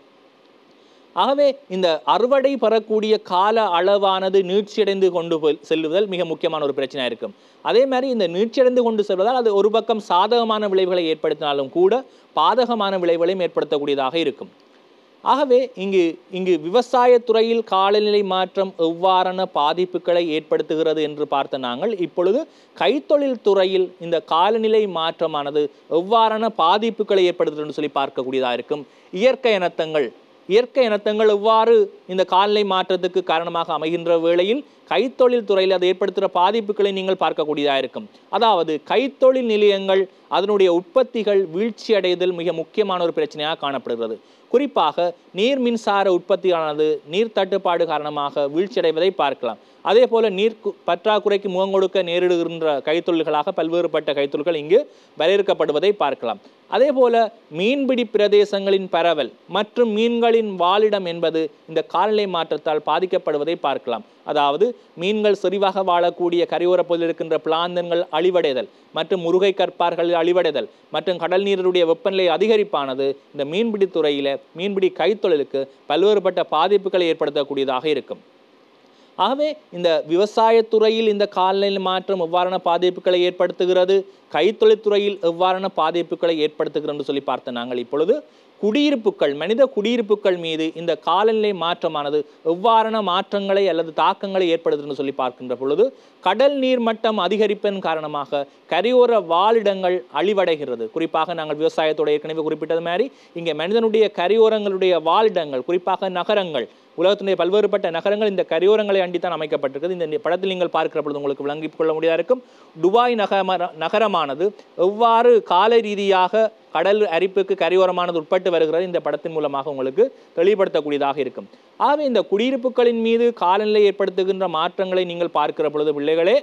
ஆகவே இந்த அறுவடை பெறக்கூடிய கால அளவானது நீட்சியடைந்து கொண்டு போய் செல்லுதல் மிக முக்கியமான ஒரு பிரச்சனையாக இருக்கும் அதே மாதிரி இந்த நீட்சியடைந்து கொண்டு செல்வதால் அது ஒரு பக்கம் சாதகமான விளைவுகளை ஏற்படுத்தினாலும் கூட பாதகமான விளைவுகளையும் ஏற்படுத்தக்கூடியதாக இருக்கும் ஆகவே இங்கு இங்கு விவசாயத்துறையில் காலநிலை மாற்றம் எவ்வாறான பாதிப்புகளை ஏற்படுத்துகிறது என்று பார்த்த நாங்கள் இப்பொழுது கைத்தொழில் துறையில் இந்த காலநிலை மாற்றமானது எவ்வாறான பாதிப்புகளை ஏற்படுத்துகிறது என்று சொல்லி பார்க்கக்கூடியதாக இருக்கும் இயற்கை இனத்தங்கள் இயற்கை இனத்தங்கள் எவ்வாறு இந்த காலநிலை மாற்றத்துக்கு காரணமாக அமைகின்ற வேளையில் கைத்தொழில் துறையில் அது ஏற்படுத்துகிற பாதிப்புகளை நீங்கள் பார்க்கக்கூடியதாக இருக்கும் அதாவது கைத்தொழில் நிலையங்கள் அதனுடைய உற்பத்திகள் வீழ்ச்சி அடைதல் மிக முக்கியமான ஒரு பிரச்சனையாக காணப்படுகிறது குறிப்பாக நீர் மின்சார உற்பத்தியானது நீர் தட்டுப்பாடு காரணமாக வீழ்ச்சியடைவதை பார்க்கலாம் அதே போல நீர் கு- பற்றாக்குறைக்கு முகம் கொடுக்க நேரிடுகின்ற கைத்தொழில்களாக பல்வேறுபட்ட கைத்தொழில்கள் இங்கு வரையறுக்கப்படுவதை பார்க்கலாம் அதே போல மீன்பிடி பிரதேசங்களின் பரவல் மற்றும் மீன்களின் வாழிடம் என்பது இந்த காலநிலை மாற்றத்தால் பாதிக்கப்படுவதை பார்க்கலாம் அதாவது மீன்கள் செறிவாக வாழக்கூடிய கரையோரப் பகுதியில் இருக்கின்ற பிளாந்தன்கள் அழிவடைதல் மற்றும் முருகை கற்பார்கள் அழிவடைதல் மற்றும் கடல் நீருடைய வெப்பநிலை அதிகரிப்பானது இந்த மீன்பிடி துறையில மீன்பிடி கைத்தொழிலுக்கு பல்வேறுபட்ட பாதிப்புகளை ஏற்படுத்தக்கூடியதாக இருக்கும் ஆகவே இந்த விவசாயத்துறையில் இந்த காலநிலை மாற்றம் எவ்வாறான பாதிப்புகளை ஏற்படுத்துகிறது கைத்தொழில்துறையில் எவ்வாறான பாதிப்புகளை ஏற்படுத்துகிறது என்று சொல்லி பார்த்த நாங்கள் இப்பொழுது குடியிருப்புகள் மனித குடியிருப்புகள் மீது இந்த காலநிலை மாற்றமானது எவ்வாறான மாற்றங்களை அல்லது தாக்கங்களை ஏற்படுத்துன்னு சொல்லி பார்க்கின்ற பொழுது கடல் நீர் மட்டம் அதிகரிப்பின் காரணமாக கரையோர வாழிடங்கள் அழிவடைகிறது குறிப்பாக நாங்கள் விவசாயத்தோட ஏற்கனவே குறிப்பிட்டது மாதிரி இங்கே மனிதனுடைய கரையோரங்களுடைய வாழிடங்கள் குறிப்பாக நகரங்கள் உலகத்தினுடைய பல்வேறுபட்ட நகரங்கள் இந்த கரையோரங்களை அண்டித்தான் அமைக்கப்பட்டிருக்கிறது இந்த படத்தில் நீங்கள் பார்க்கிற பொழுது உங்களுக்கு விளங்கிக் கொள்ள முடியாத இருக்கும் துபாய் நகர நகரமானது எவ்வாறு கால ரீதியாக கடல் அரிப்புக்கு கரையோரமானது உட்பட்டு வருகிறது இந்த படத்தின் மூலமாக உங்களுக்கு தெளிவுபடுத்தக்கூடியதாக இருக்கும் ஆகவே இந்த குடியிருப்புகளின் மீது காலநிலை ஏற்படுத்துகின்ற மாற்றங்களை நீங்கள் பார்க்கிற பொழுது பிள்ளைகளே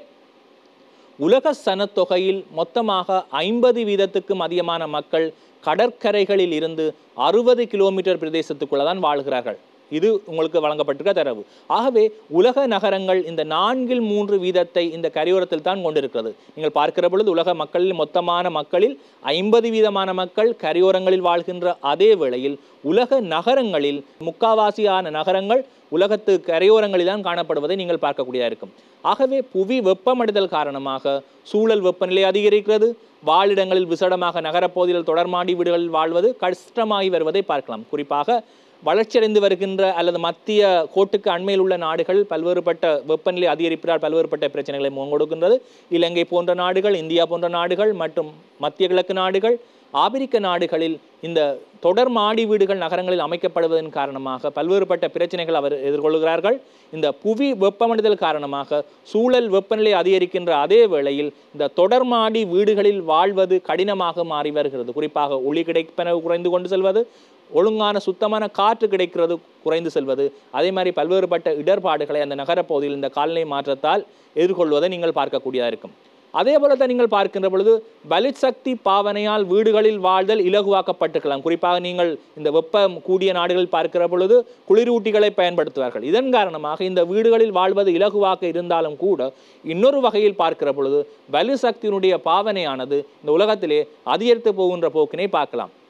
உலக சனத்தொகையில் மொத்தமாக ஐம்பது வீதத்துக்கும் அதிகமான மக்கள் கடற்கரைகளில் இருந்து அறுபது கிலோமீட்டர் பிரதேசத்துக்குள்ள தான் வாழ்கிறார்கள் இது உங்களுக்கு வழங்கப்பட்டிருக்க தரவு ஆகவே உலக நகரங்கள் இந்த நான்கில் மூன்று வீதத்தை இந்த கரையோரத்தில் தான் கொண்டிருக்கிறது நீங்கள் பார்க்கிற பொழுது உலக மக்களில் மொத்தமான மக்களில் ஐம்பது வீதமான மக்கள் கரையோரங்களில் வாழ்கின்ற அதே வேளையில் உலக நகரங்களில் முக்காவாசியான நகரங்கள் உலகத்து கரையோரங்களில் தான் காணப்படுவதை நீங்கள் பார்க்கக்கூடியதாக இருக்கும் ஆகவே புவி வெப்பமடைதல் காரணமாக சூழல் வெப்பநிலை அதிகரிக்கிறது வாழிடங்களில் விசடமாக நகரப்பகுதியில் தொடர்மாடி வீடுகளில் வாழ்வது கஷ்டமாகி வருவதை பார்க்கலாம் குறிப்பாக வளர்ச்சியடைந்து வருகின்ற அல்லது மத்திய கோட்டுக்கு அண்மையில் உள்ள நாடுகள் பல்வேறுபட்ட வெப்பநிலை அதிகரிப்பினால் பல்வேறுபட்ட பிரச்சனைகளை முகம் கொடுக்கின்றது இலங்கை போன்ற நாடுகள் இந்தியா போன்ற நாடுகள் மற்றும் மத்திய கிழக்கு நாடுகள் ஆப்பிரிக்க நாடுகளில் இந்த தொடர் மாடி வீடுகள் நகரங்களில் அமைக்கப்படுவதன் காரணமாக பல்வேறுபட்ட பிரச்சனைகள் அவர் எதிர்கொள்கிறார்கள் இந்த புவி வெப்பமடைதல் காரணமாக சூழல் வெப்பநிலை அதிகரிக்கின்ற அதே வேளையில் இந்த தொடர் மாடி வீடுகளில் வாழ்வது கடினமாக மாறி வருகிறது குறிப்பாக ஒளி கிடைப்பன குறைந்து கொண்டு செல்வது ஒழுங்கான சுத்தமான காற்று கிடைக்கிறது குறைந்து செல்வது அதே மாதிரி பல்வேறுபட்ட இடர்பாடுகளை அந்த நகரப்பகுதியில் இந்த காலநிலை மாற்றத்தால் எதிர்கொள்வதை நீங்கள் பார்க்கக்கூடியதாக இருக்கும் அதே போல தான் நீங்கள் பார்க்கின்ற பொழுது பலித் சக்தி பாவனையால் வீடுகளில் வாழ்தல் இலகுவாக்கப்பட்டிருக்கலாம் குறிப்பாக நீங்கள் இந்த வெப்பம் கூடிய நாடுகளில் பார்க்கிற பொழுது குளிரூட்டிகளை பயன்படுத்துவார்கள் இதன் காரணமாக இந்த வீடுகளில் வாழ்வது இலகுவாக இருந்தாலும் கூட இன்னொரு வகையில் பார்க்கிற பொழுது பலி சக்தியினுடைய பாவனையானது இந்த உலகத்திலே அதிகரித்து போகின்ற போக்கினை பார்க்கலாம்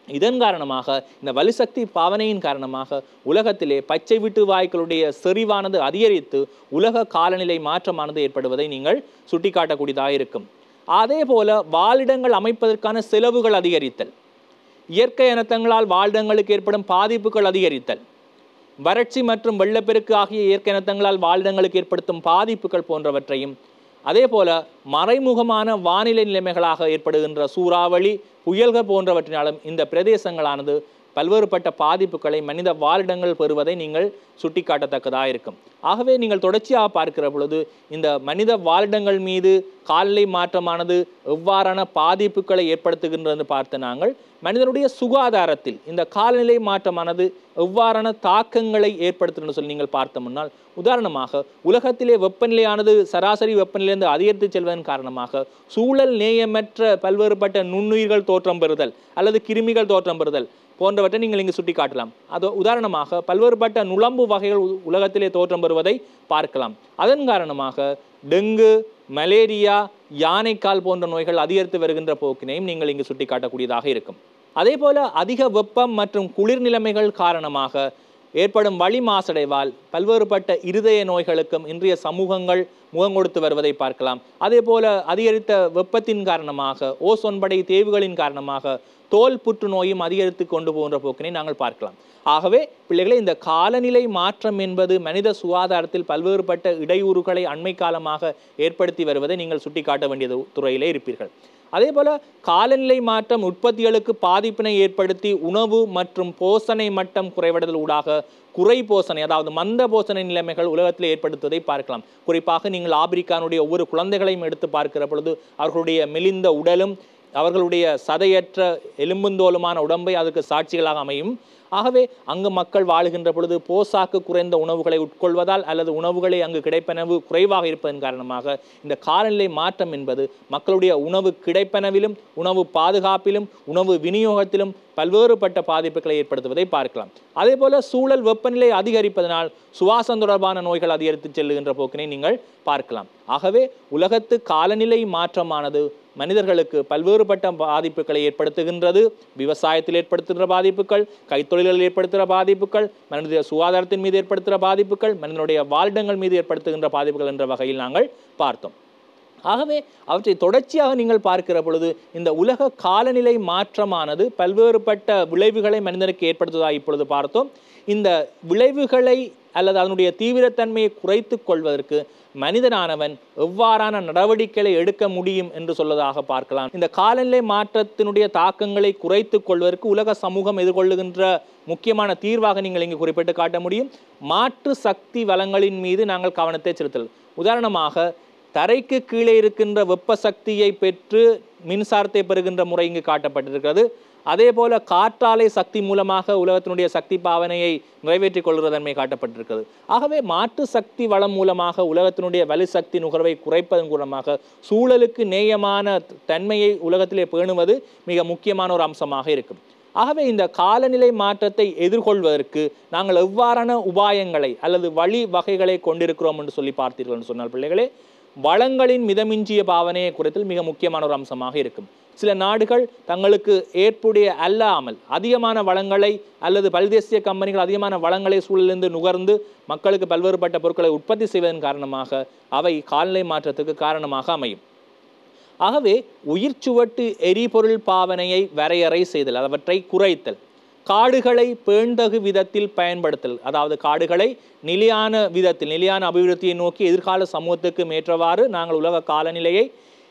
இதன் காரணமாக இந்த வலுசக்தி பாவனையின் காரணமாக உலகத்திலே பச்சை விட்டு வாய்க்களுடைய செறிவானது அதிகரித்து உலக காலநிலை மாற்றமானது ஏற்படுவதை நீங்கள் சுட்டிக்காட்டக்கூடியதாக இருக்கும் அதே போல வாழிடங்கள் அமைப்பதற்கான செலவுகள் அதிகரித்தல் இயற்கை இனத்தங்களால் வாழிடங்களுக்கு ஏற்படும் பாதிப்புகள் அதிகரித்தல் வறட்சி மற்றும் வெள்ளப்பெருக்கு ஆகிய இயற்கை இனத்தங்களால் வாழிடங்களுக்கு ஏற்படுத்தும் பாதிப்புகள் போன்றவற்றையும் அதே போல மறைமுகமான வானிலை நிலைமைகளாக ஏற்படுகின்ற சூறாவளி புயல்கள் போன்றவற்றினாலும் இந்த பிரதேசங்களானது பல்வேறுபட்ட பாதிப்புகளை மனித வாழிடங்கள் பெறுவதை நீங்கள் சுட்டிக்காட்டத்தக்கதாக இருக்கும் ஆகவே நீங்கள் தொடர்ச்சியாக பார்க்கிற பொழுது இந்த மனித வாழிடங்கள் மீது காலநிலை மாற்றமானது எவ்வாறான பாதிப்புகளை ஏற்படுத்துகின்றது பார்த்த நாங்கள் மனிதனுடைய சுகாதாரத்தில் இந்த காலநிலை மாற்றமானது எவ்வாறான தாக்கங்களை ஏற்படுத்துன்னு சொல்லி நீங்கள் பார்த்த முன்னால் உதாரணமாக உலகத்திலே வெப்பநிலையானது சராசரி வெப்பநிலையிலிருந்து அதிகரித்து செல்வதன் காரணமாக சூழல் நேயமற்ற பல்வேறுபட்ட நுண்ணுயிர்கள் தோற்றம் பெறுதல் அல்லது கிருமிகள் தோற்றம் பெறுதல் போன்றவற்றை நீங்கள் இங்கு சுட்டி காட்டலாம் அது உதாரணமாக பல்வேறுபட்ட நுளம்பு வகைகள் உ- உலகத்திலே தோற்றம் பெறுவதை பார்க்கலாம் அதன் காரணமாக டெங்கு மலேரியா யானைக்கால் போன்ற நோய்கள் அதிகரித்து வருகின்ற போக்கினையும் நீங்கள் இங்கு சுட்டிக்காட்டக்கூடியதாக இருக்கும் அதே போல அதிக வெப்பம் மற்றும் குளிர் நிலைமைகள் காரணமாக ஏற்படும் வழி மாசடைவால் பல்வேறுபட்ட இருதய நோய்களுக்கும் இன்றைய சமூகங்கள் முகம் கொடுத்து வருவதை பார்க்கலாம் அதே போல அதிகரித்த வெப்பத்தின் காரணமாக ஓசோன் படை தேவுகளின் காரணமாக தோல் புற்றுநோயும் அதிகரித்து கொண்டு போகின்ற போக்கினை நாங்கள் பார்க்கலாம் ஆகவே பிள்ளைகளே இந்த காலநிலை மாற்றம் என்பது மனித சுகாதாரத்தில் பல்வேறுபட்ட இடையூறுகளை அண்மை காலமாக ஏற்படுத்தி வருவதை நீங்கள் சுட்டிக்காட்ட வேண்டிய துறையிலே இருப்பீர்கள் அதே போல காலநிலை மாற்றம் உற்பத்திகளுக்கு பாதிப்பினை ஏற்படுத்தி உணவு மற்றும் போசனை மட்டம் குறைவடைதல் ஊடாக குறை போசனை அதாவது மந்த போசனை நிலைமைகள் உலகத்தில் ஏற்படுத்துவதை பார்க்கலாம் குறிப்பாக நீங்கள் ஆப்பிரிக்கானுடைய ஒவ்வொரு குழந்தைகளையும் எடுத்து பார்க்கிற பொழுது அவர்களுடைய மெலிந்த உடலும் அவர்களுடைய சதையற்ற எலும்புந்தோலுமான உடம்பை அதற்கு சாட்சிகளாக அமையும் ஆகவே அங்கு மக்கள் வாழுகின்ற பொழுது போசாக்கு குறைந்த உணவுகளை உட்கொள்வதால் அல்லது உணவுகளை அங்கு கிடைப்பனவு குறைவாக இருப்பதன் காரணமாக இந்த காலநிலை மாற்றம் என்பது மக்களுடைய உணவு கிடைப்பனவிலும் உணவு பாதுகாப்பிலும் உணவு விநியோகத்திலும் பல்வேறுபட்ட பாதிப்புகளை ஏற்படுத்துவதை பார்க்கலாம் அதே போல சூழல் வெப்பநிலை அதிகரிப்பதனால் சுவாசம் தொடர்பான நோய்கள் அதிகரித்து செல்லுகின்ற போக்கினை நீங்கள் பார்க்கலாம் ஆகவே உலகத்து காலநிலை மாற்றமானது மனிதர்களுக்கு பல்வேறுபட்ட பாதிப்புகளை ஏற்படுத்துகின்றது விவசாயத்தில் ஏற்படுத்துகின்ற பாதிப்புகள் கைத்தொழில்களில் ஏற்படுத்துகிற பாதிப்புகள் மனித சுகாதாரத்தின் மீது ஏற்படுத்துகிற பாதிப்புகள் மனிதனுடைய வாழ்டங்கள் மீது ஏற்படுத்துகின்ற பாதிப்புகள் என்ற வகையில் நாங்கள் பார்த்தோம் ஆகவே அவற்றை தொடர்ச்சியாக நீங்கள் பார்க்கிற பொழுது இந்த உலக காலநிலை மாற்றமானது பல்வேறுபட்ட விளைவுகளை மனிதனுக்கு ஏற்படுத்துவதாக இப்பொழுது பார்த்தோம் இந்த விளைவுகளை அல்லது அதனுடைய தீவிரத்தன்மையை குறைத்து கொள்வதற்கு மனிதனானவன் எவ்வாறான நடவடிக்கைகளை எடுக்க முடியும் என்று சொல்வதாக பார்க்கலாம் இந்த காலநிலை மாற்றத்தினுடைய தாக்கங்களை குறைத்து கொள்வதற்கு உலக சமூகம் எதிர்கொள்ளுகின்ற முக்கியமான தீர்வாக நீங்கள் இங்கு குறிப்பிட்டு காட்ட முடியும் மாற்று சக்தி வளங்களின் மீது நாங்கள் கவனத்தை செலுத்தல் உதாரணமாக தரைக்கு கீழே இருக்கின்ற வெப்ப சக்தியை பெற்று மின்சாரத்தை பெறுகின்ற முறை இங்கு காட்டப்பட்டிருக்கிறது அதே போல காற்றாலை சக்தி மூலமாக உலகத்தினுடைய சக்தி பாவனையை நிறைவேற்றிக் கொள்கிறதன்மை காட்டப்பட்டிருக்கிறது ஆகவே மாற்று சக்தி வளம் மூலமாக உலகத்தினுடைய வலு சக்தி நுகர்வை குறைப்பதன் மூலமாக சூழலுக்கு நேயமான தன்மையை உலகத்திலே பேணுவது மிக முக்கியமான ஒரு அம்சமாக இருக்கும் ஆகவே இந்த காலநிலை மாற்றத்தை எதிர்கொள்வதற்கு நாங்கள் எவ்வாறான உபாயங்களை அல்லது வழி வகைகளை கொண்டிருக்கிறோம் என்று சொல்லி பார்த்தீர்கள் என்று சொன்னால் பிள்ளைகளே வளங்களின் மிதமிஞ்சிய பாவனையை குறித்தில் மிக முக்கியமான ஒரு அம்சமாக இருக்கும் சில நாடுகள் தங்களுக்கு ஏற்புடைய அல்லாமல் அதிகமான வளங்களை அல்லது பல்தேசிய கம்பெனிகள் அதிகமான வளங்களை சூழலிருந்து நுகர்ந்து மக்களுக்கு பல்வேறுபட்ட பொருட்களை உற்பத்தி செய்வதன் காரணமாக அவை காலநிலை மாற்றத்துக்கு காரணமாக அமையும் ஆகவே உயிர் சுவட்டு எரிபொருள் பாவனையை வரையறை செய்தல் அவற்றை குறைத்தல் காடுகளை பேண்தகு விதத்தில் பயன்படுத்தல் அதாவது காடுகளை நிலையான விதத்தில் நிலையான அபிவிருத்தியை நோக்கி எதிர்கால சமூகத்துக்கு ஏற்றவாறு நாங்கள் உலக காலநிலையை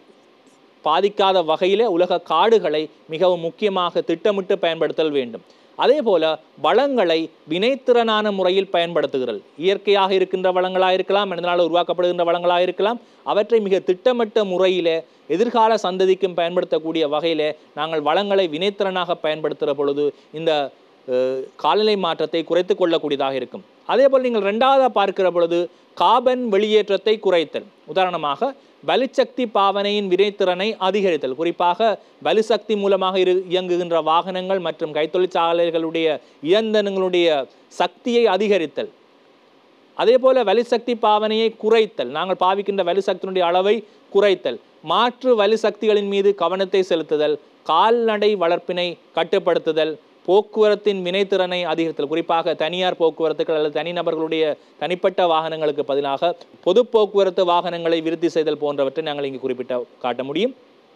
பாதிக்காத வகையிலே உலக காடுகளை மிகவும் முக்கியமாக திட்டமிட்டு பயன்படுத்தல் வேண்டும் அதே போல வளங்களை வினைத்திறனான முறையில் பயன்படுத்துகிறல் இயற்கையாக இருக்கின்ற வளங்களாக இருக்கலாம் மனிதனால் உருவாக்கப்படுகின்ற வளங்களாக இருக்கலாம் அவற்றை மிக திட்டமிட்ட முறையிலே எதிர்கால சந்ததிக்கும் பயன்படுத்தக்கூடிய வகையிலே நாங்கள் வளங்களை வினைத்திறனாக பயன்படுத்துகிற பொழுது இந்த அஹ், காலநிலை மாற்றத்தை குறைத்து கொள்ளக்கூடியதாக இருக்கும் அதே போல் நீங்கள் ரெண்டாவதாக பார்க்கிற பொழுது காபன் வெளியேற்றத்தை குறைத்தல் உதாரணமாக வலுசக்தி பாவனையின் வினைத்திறனை அதிகரித்தல் குறிப்பாக வலுசக்தி மூலமாக இரு இயங்குகின்ற வாகனங்கள் மற்றும் கைத்தொழிற்சாலைகளுடைய இயந்திரங்களுடைய சக்தியை அதிகரித்தல் அதே போல வலுசக்தி பாவனையை குறைத்தல் நாங்கள் பாவிக்கின்ற வலுசக்தியினுடைய அளவை குறைத்தல் மாற்று வலு சக்திகளின் மீது கவனத்தை செலுத்துதல் கால்நடை வளர்ப்பினை கட்டுப்படுத்துதல் போக்குவரத்தின் வினைத்திறனை அதிகரித்தல் குறிப்பாக தனியார் போக்குவரத்துகள் அல்லது தனிநபர்களுடைய தனிப்பட்ட வாகனங்களுக்கு பதிலாக பொது போக்குவரத்து வாகனங்களை விருத்தி செய்தல் போன்றவற்றை நாங்கள் இங்கு குறிப்பிட்ட காட்ட முடியும்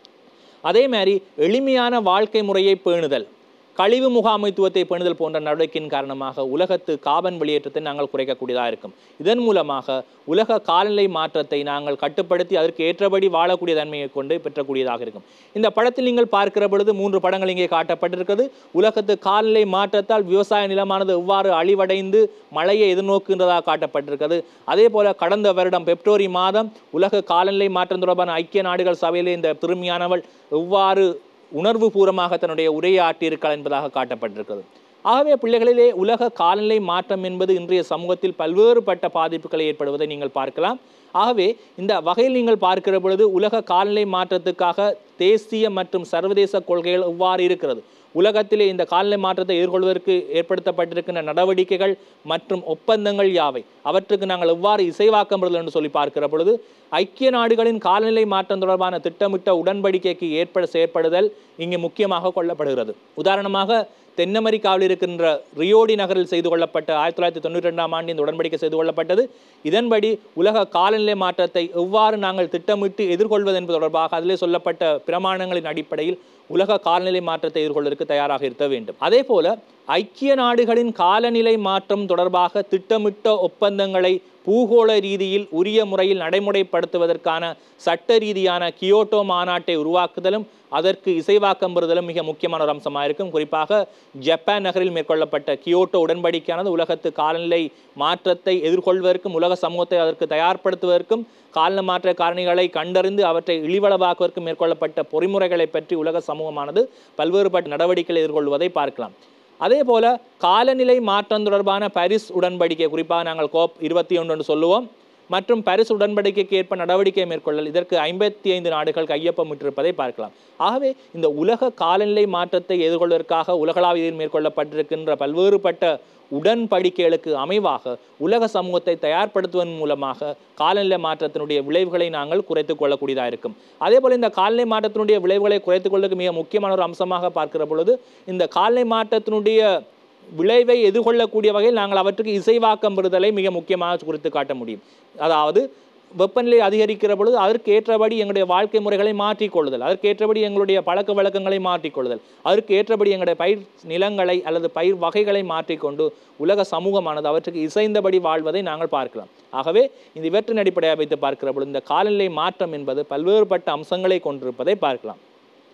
அதே மாதிரி எளிமையான வாழ்க்கை முறையை பேணுதல் கழிவு முகாமைத்துவத்தை பேணுதல் போன்ற நடவடிக்கையின் காரணமாக உலகத்து காபன் வெளியேற்றத்தை நாங்கள் குறைக்கக்கூடியதாக இருக்கும் இதன் மூலமாக உலக காலநிலை மாற்றத்தை நாங்கள் கட்டுப்படுத்தி அதற்கு ஏற்றபடி வாழக்கூடிய தன்மையை கொண்டு பெற்றக்கூடியதாக இருக்கும் இந்த படத்தில் நீங்கள் பார்க்கிற பொழுது மூன்று படங்கள் இங்கே காட்டப்பட்டிருக்கிறது உலகத்து காலநிலை மாற்றத்தால் விவசாய நிலமானது எவ்வாறு அழிவடைந்து மழையை எதிர்நோக்குகின்றதாக காட்டப்பட்டிருக்கிறது அதே போல கடந்த வருடம் பிப்ரவரி மாதம் உலக காலநிலை மாற்றம் தொடர்பான ஐக்கிய நாடுகள் சபையிலே இந்த பெருமையானவள் எவ்வாறு உணர்வு பூர்வமாக தன்னுடைய உரையை ஆட்டியிருக்கிறாள் என்பதாக காட்டப்பட்டிருக்கிறது ஆகவே பிள்ளைகளிலே உலக காலநிலை மாற்றம் என்பது இன்றைய சமூகத்தில் பல்வேறுபட்ட பாதிப்புகளை ஏற்படுவதை நீங்கள் பார்க்கலாம் ஆகவே இந்த வகையில் நீங்கள் பார்க்கிற பொழுது உலக காலநிலை மாற்றத்துக்காக தேசிய மற்றும் சர்வதேச கொள்கைகள் எவ்வாறு இருக்கிறது உலகத்திலே இந்த காலநிலை மாற்றத்தை எதிர்கொள்வதற்கு ஏற்படுத்தப்பட்டிருக்கின்ற நடவடிக்கைகள் மற்றும் ஒப்பந்தங்கள் யாவை அவற்றுக்கு நாங்கள் எவ்வாறு இசைவாக்கம் பெறுதல் என்று சொல்லி பார்க்கிற பொழுது ஐக்கிய நாடுகளின் காலநிலை மாற்றம் தொடர்பான திட்டமிட்ட உடன்படிக்கைக்கு ஏற்பட செயற்படுதல் இங்கே முக்கியமாக கொள்ளப்படுகிறது உதாரணமாக தென் அமெரிக்காவில் இருக்கின்ற ரியோடி நகரில் செய்து கொள்ளப்பட்ட ஆயிரத்தி தொள்ளாயிரத்தி தொண்ணூற்றி ரெண்டாம் ஆண்டு இந்த உடன்படிக்கை செய்து கொள்ளப்பட்டது இதன்படி உலக காலநிலை மாற்றத்தை எவ்வாறு நாங்கள் திட்டமிட்டு எதிர்கொள்வது என்பது தொடர்பாக அதிலே சொல்லப்பட்ட பிரமாணங்களின் அடிப்படையில் உலக காலநிலை மாற்றத்தை எதிர்கொள்வதற்கு தயாராக இருக்க வேண்டும் அதே போல ஐக்கிய நாடுகளின் காலநிலை மாற்றம் தொடர்பாக திட்டமிட்ட ஒப்பந்தங்களை பூகோள ரீதியில் உரிய முறையில் நடைமுறைப்படுத்துவதற்கான சட்ட ரீதியான கியோட்டோ மாநாட்டை உருவாக்குதலும் அதற்கு இசைவாக்கம் பெறுதலும் மிக முக்கியமான ஒரு அம்சமாக இருக்கும் குறிப்பாக ஜப்பான் நகரில் மேற்கொள்ளப்பட்ட கியோட்டோ உடன்படிக்கையானது உலகத்து காலநிலை மாற்றத்தை எதிர்கொள்வதற்கும் உலக சமூகத்தை அதற்கு தயார்படுத்துவதற்கும் காலநிலை மாற்ற காரணிகளை கண்டறிந்து அவற்றை இழிவளவாக்குவதற்கு மேற்கொள்ளப்பட்ட பொறிமுறைகளை பற்றி உலக சமூகமானது பல்வேறுபட்ட நடவடிக்கைகளை எதிர்கொள்வதை பார்க்கலாம் அதே போல காலநிலை மாற்றம் தொடர்பான பாரிஸ் உடன்படிக்கை குறிப்பாக நாங்கள் கோப் இருபத்தி ஒன்று சொல்லுவோம் மற்றும் பாரிஸ் உடன்படிக்கைக்கு ஏற்ப நடவடிக்கை மேற்கொள்ளல் இதற்கு ஐம்பத்தி ஐந்து நாடுகள் கையொப்பமிட்டிருப்பதை பார்க்கலாம் ஆகவே இந்த உலக காலநிலை மாற்றத்தை எதிர்கொள்வதற்காக உலகளாவியில் மேற்கொள்ளப்பட்டிருக்கின்ற பல்வேறுபட்ட உடன்படிக்கைகளுக்கு அமைவாக உலக சமூகத்தை தயார்படுத்துவதன் மூலமாக காலநிலை மாற்றத்தினுடைய விளைவுகளை நாங்கள் குறைத்துக் கொள்ளக்கூடியதாக இருக்கும் அதே போல இந்த காலநிலை மாற்றத்தினுடைய விளைவுகளை குறைத்துக் கொள்வதற்கு மிக முக்கியமான ஒரு அம்சமாக பார்க்கிற பொழுது இந்த காலநிலை மாற்றத்தினுடைய விளைவை எதிர்கொள்ளக்கூடிய வகையில் நாங்கள் அவற்றுக்கு இசைவாக்கம் பெறுதலை மிக முக்கியமாக குறித்து காட்ட முடியும் அதாவது வெப்பநிலை அதிகரிக்கிற பொழுது அதற்கு ஏற்றபடி எங்களுடைய வாழ்க்கை முறைகளை மாற்றிக்கொள்ளுதல் அதற்கு ஏற்றபடி எங்களுடைய பழக்க வழக்கங்களை மாற்றிக்கொள்ளுதல் அதற்கு ஏற்றபடி எங்களுடைய பயிர் நிலங்களை அல்லது பயிர் வகைகளை மாற்றிக்கொண்டு உலக சமூகமானது அவற்றுக்கு இசைந்தபடி வாழ்வதை நாங்கள் பார்க்கலாம் ஆகவே இந்த இவற்றின் அடிப்படையாக வைத்து பார்க்கிற பொழுது இந்த காலநிலை மாற்றம் என்பது பல்வேறுபட்ட அம்சங்களை கொண்டிருப்பதை பார்க்கலாம்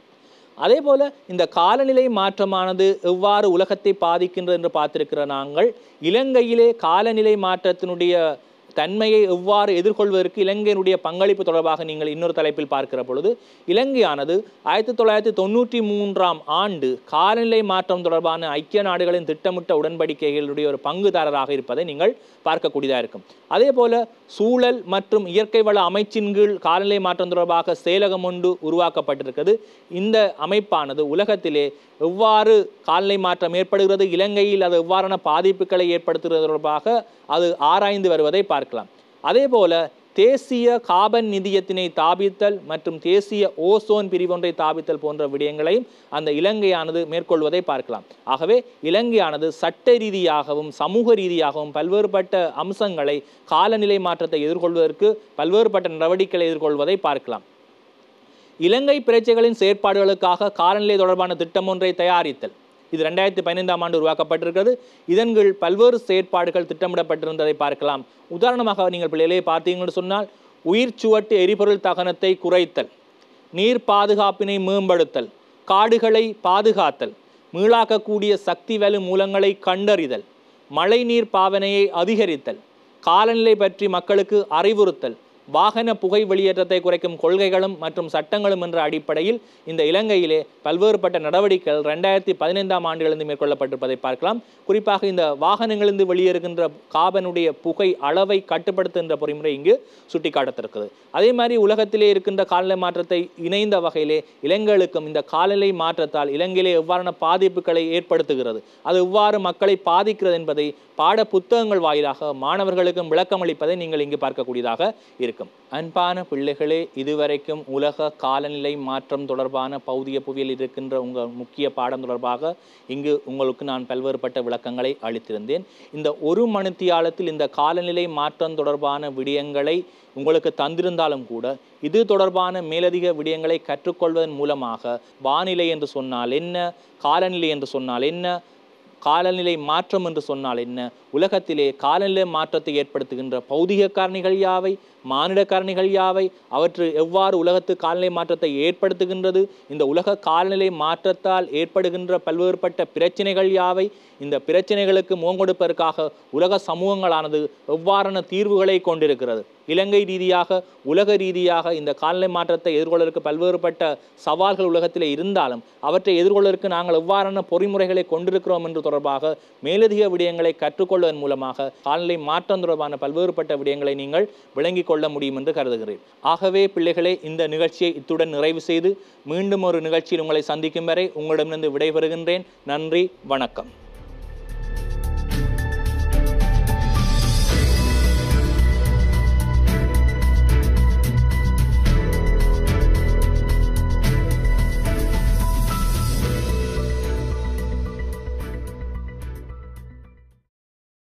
அதே போல இந்த காலநிலை மாற்றமானது எவ்வாறு உலகத்தை பாதிக்கின்றது என்று பார்த்திருக்கிற நாங்கள் இலங்கையிலே காலநிலை மாற்றத்தினுடைய தன்மையை எவ்வாறு எதிர்கொள்வதற்கு இலங்கையினுடைய பங்களிப்பு தொடர்பாக நீங்கள் இன்னொரு தலைப்பில் பார்க்கிற பொழுது இலங்கையானது ஆயிரத்தி தொள்ளாயிரத்தி தொண்ணூற்றி மூன்றாம் ஆண்டு காலநிலை மாற்றம் தொடர்பான ஐக்கிய நாடுகளின் திட்டமிட்ட உடன்படிக்கைகளுடைய ஒரு பங்குதாரராக இருப்பதை நீங்கள் பார்க்கக்கூடியதாக இருக்கும் அதே போல சூழல் மற்றும் இயற்கை வள அமைச்சின் கீழ் காலநிலை மாற்றம் தொடர்பாக செயலகம் ஒன்று உருவாக்கப்பட்டிருக்கிறது இந்த அமைப்பானது உலகத்திலே எவ்வாறு காலநிலை மாற்றம் ஏற்படுகிறது இலங்கையில் அது எவ்வாறான பாதிப்புகளை ஏற்படுத்துகிறது தொடர்பாக அது ஆராய்ந்து வருவதை பார்க்கலாம் அதே போல தேசிய காபன் நிதியத்தினை தாபித்தல் மற்றும் தேசிய ஓசோன் பிரிவொன்றை தாபித்தல் போன்ற விடயங்களையும் அந்த இலங்கையானது மேற்கொள்வதை பார்க்கலாம் ஆகவே இலங்கையானது சட்ட ரீதியாகவும் சமூக ரீதியாகவும் பல்வேறுபட்ட அம்சங்களை காலநிலை மாற்றத்தை எதிர்கொள்வதற்கு பல்வேறுபட்ட நடவடிக்கைகளை எதிர்கொள்வதை பார்க்கலாம் இலங்கை பிரஜைகளின் செயற்பாடுகளுக்காக காலநிலை தொடர்பான திட்டம் ஒன்றை தயாரித்தல் இது ரெண்டாயிரத்தி பதினைந்தாம் ஆண்டு உருவாக்கப்பட்டிருக்கிறது இதன் கீழ் பல்வேறு செயற்பாடுகள் திட்டமிடப்பட்டிருந்ததை பார்க்கலாம் உதாரணமாக நீங்கள் பிள்ளைகளே பார்த்தீங்கன்னு சொன்னால் உயிர் சுவட்டு எரிபொருள் தகனத்தை குறைத்தல் நீர் பாதுகாப்பினை மேம்படுத்தல் காடுகளை பாதுகாத்தல் மீளாக்கக்கூடிய சக்தி வலு மூலங்களை கண்டறிதல் மழைநீர் பாவனையை அதிகரித்தல் காலநிலை பற்றி மக்களுக்கு அறிவுறுத்தல் வாகன புகை வெளியேற்றத்தை குறைக்கும் கொள்கைகளும் மற்றும் சட்டங்களும் என்ற அடிப்படையில் இந்த இலங்கையிலே பல்வேறுபட்ட நடவடிக்கைகள் ரெண்டாயிரத்தி பதினைந்தாம் ஆண்டிலிருந்து மேற்கொள்ளப்பட்டிருப்பதை பார்க்கலாம் குறிப்பாக இந்த வாகனங்களிலிருந்து வெளியேறுகின்ற காபனுடைய புகை அளவை கட்டுப்படுத்துகின்ற பொறிமுறை இங்கு சுட்டிக்காட்டத்திருக்கிறது அதே மாதிரி உலகத்திலே இருக்கின்ற காலநிலை மாற்றத்தை இணைந்த வகையிலே இலங்கைகளுக்கும் இந்த காலநிலை மாற்றத்தால் இலங்கையிலே எவ்வாறான பாதிப்புகளை ஏற்படுத்துகிறது அது எவ்வாறு மக்களை பாதிக்கிறது என்பதை பாட புத்தகங்கள் வாயிலாக மாணவர்களுக்கும் விளக்கமளிப்பதை நீங்கள் இங்கு பார்க்கக்கூடியதாக இருக்கிறது இருக்கும் அன்பான பிள்ளைகளே இதுவரைக்கும் உலக காலநிலை மாற்றம் தொடர்பான பௌதிய புவியில் இருக்கின்ற உங்கள் முக்கிய பாடம் தொடர்பாக இங்கு உங்களுக்கு நான் பல்வேறுபட்ட விளக்கங்களை அளித்திருந்தேன் இந்த ஒரு மணித்தியாலத்தில் இந்த காலநிலை மாற்றம் தொடர்பான விடயங்களை உங்களுக்கு தந்திருந்தாலும் கூட இது தொடர்பான மேலதிக விடயங்களை கற்றுக்கொள்வதன் மூலமாக வானிலை என்று சொன்னால் என்ன காலநிலை என்று சொன்னால் என்ன காலநிலை மாற்றம் என்று சொன்னால் என்ன உலகத்திலே காலநிலை மாற்றத்தை ஏற்படுத்துகின்ற பௌதிக காரணிகள் யாவை மானிட காரணிகள் யாவை அவற்று எவ்வாறு உலகத்து காலநிலை மாற்றத்தை ஏற்படுத்துகின்றது இந்த உலக காலநிலை மாற்றத்தால் ஏற்படுகின்ற பல்வேறுபட்ட பிரச்சனைகள் யாவை இந்த பிரச்சனைகளுக்கு முகங்கொடுப்பதற்காக உலக சமூகங்களானது எவ்வாறான தீர்வுகளை கொண்டிருக்கிறது இலங்கை ரீதியாக உலக ரீதியாக இந்த காலநிலை மாற்றத்தை எதிர்கொள்வதற்கு பல்வேறுபட்ட சவால்கள் உலகத்திலே இருந்தாலும் அவற்றை எதிர்கொள்வதற்கு நாங்கள் எவ்வாறான பொறிமுறைகளை கொண்டிருக்கிறோம் என்று தொடர்பாக மேலதிக விடயங்களை கற்றுக்கொள்வதன் மூலமாக காலநிலை மாற்றம் தொடர்பான பல்வேறுபட்ட விடயங்களை நீங்கள் விளங்கிக் கொள்ள முடியும் என்று கருதுகிறேன் ஆகவே பிள்ளைகளே இந்த நிகழ்ச்சியை இத்துடன் நிறைவு செய்து மீண்டும் ஒரு நிகழ்ச்சியில் உங்களை சந்திக்கும் வரை உங்களிடமிருந்து விடைபெறுகின்றேன் நன்றி வணக்கம்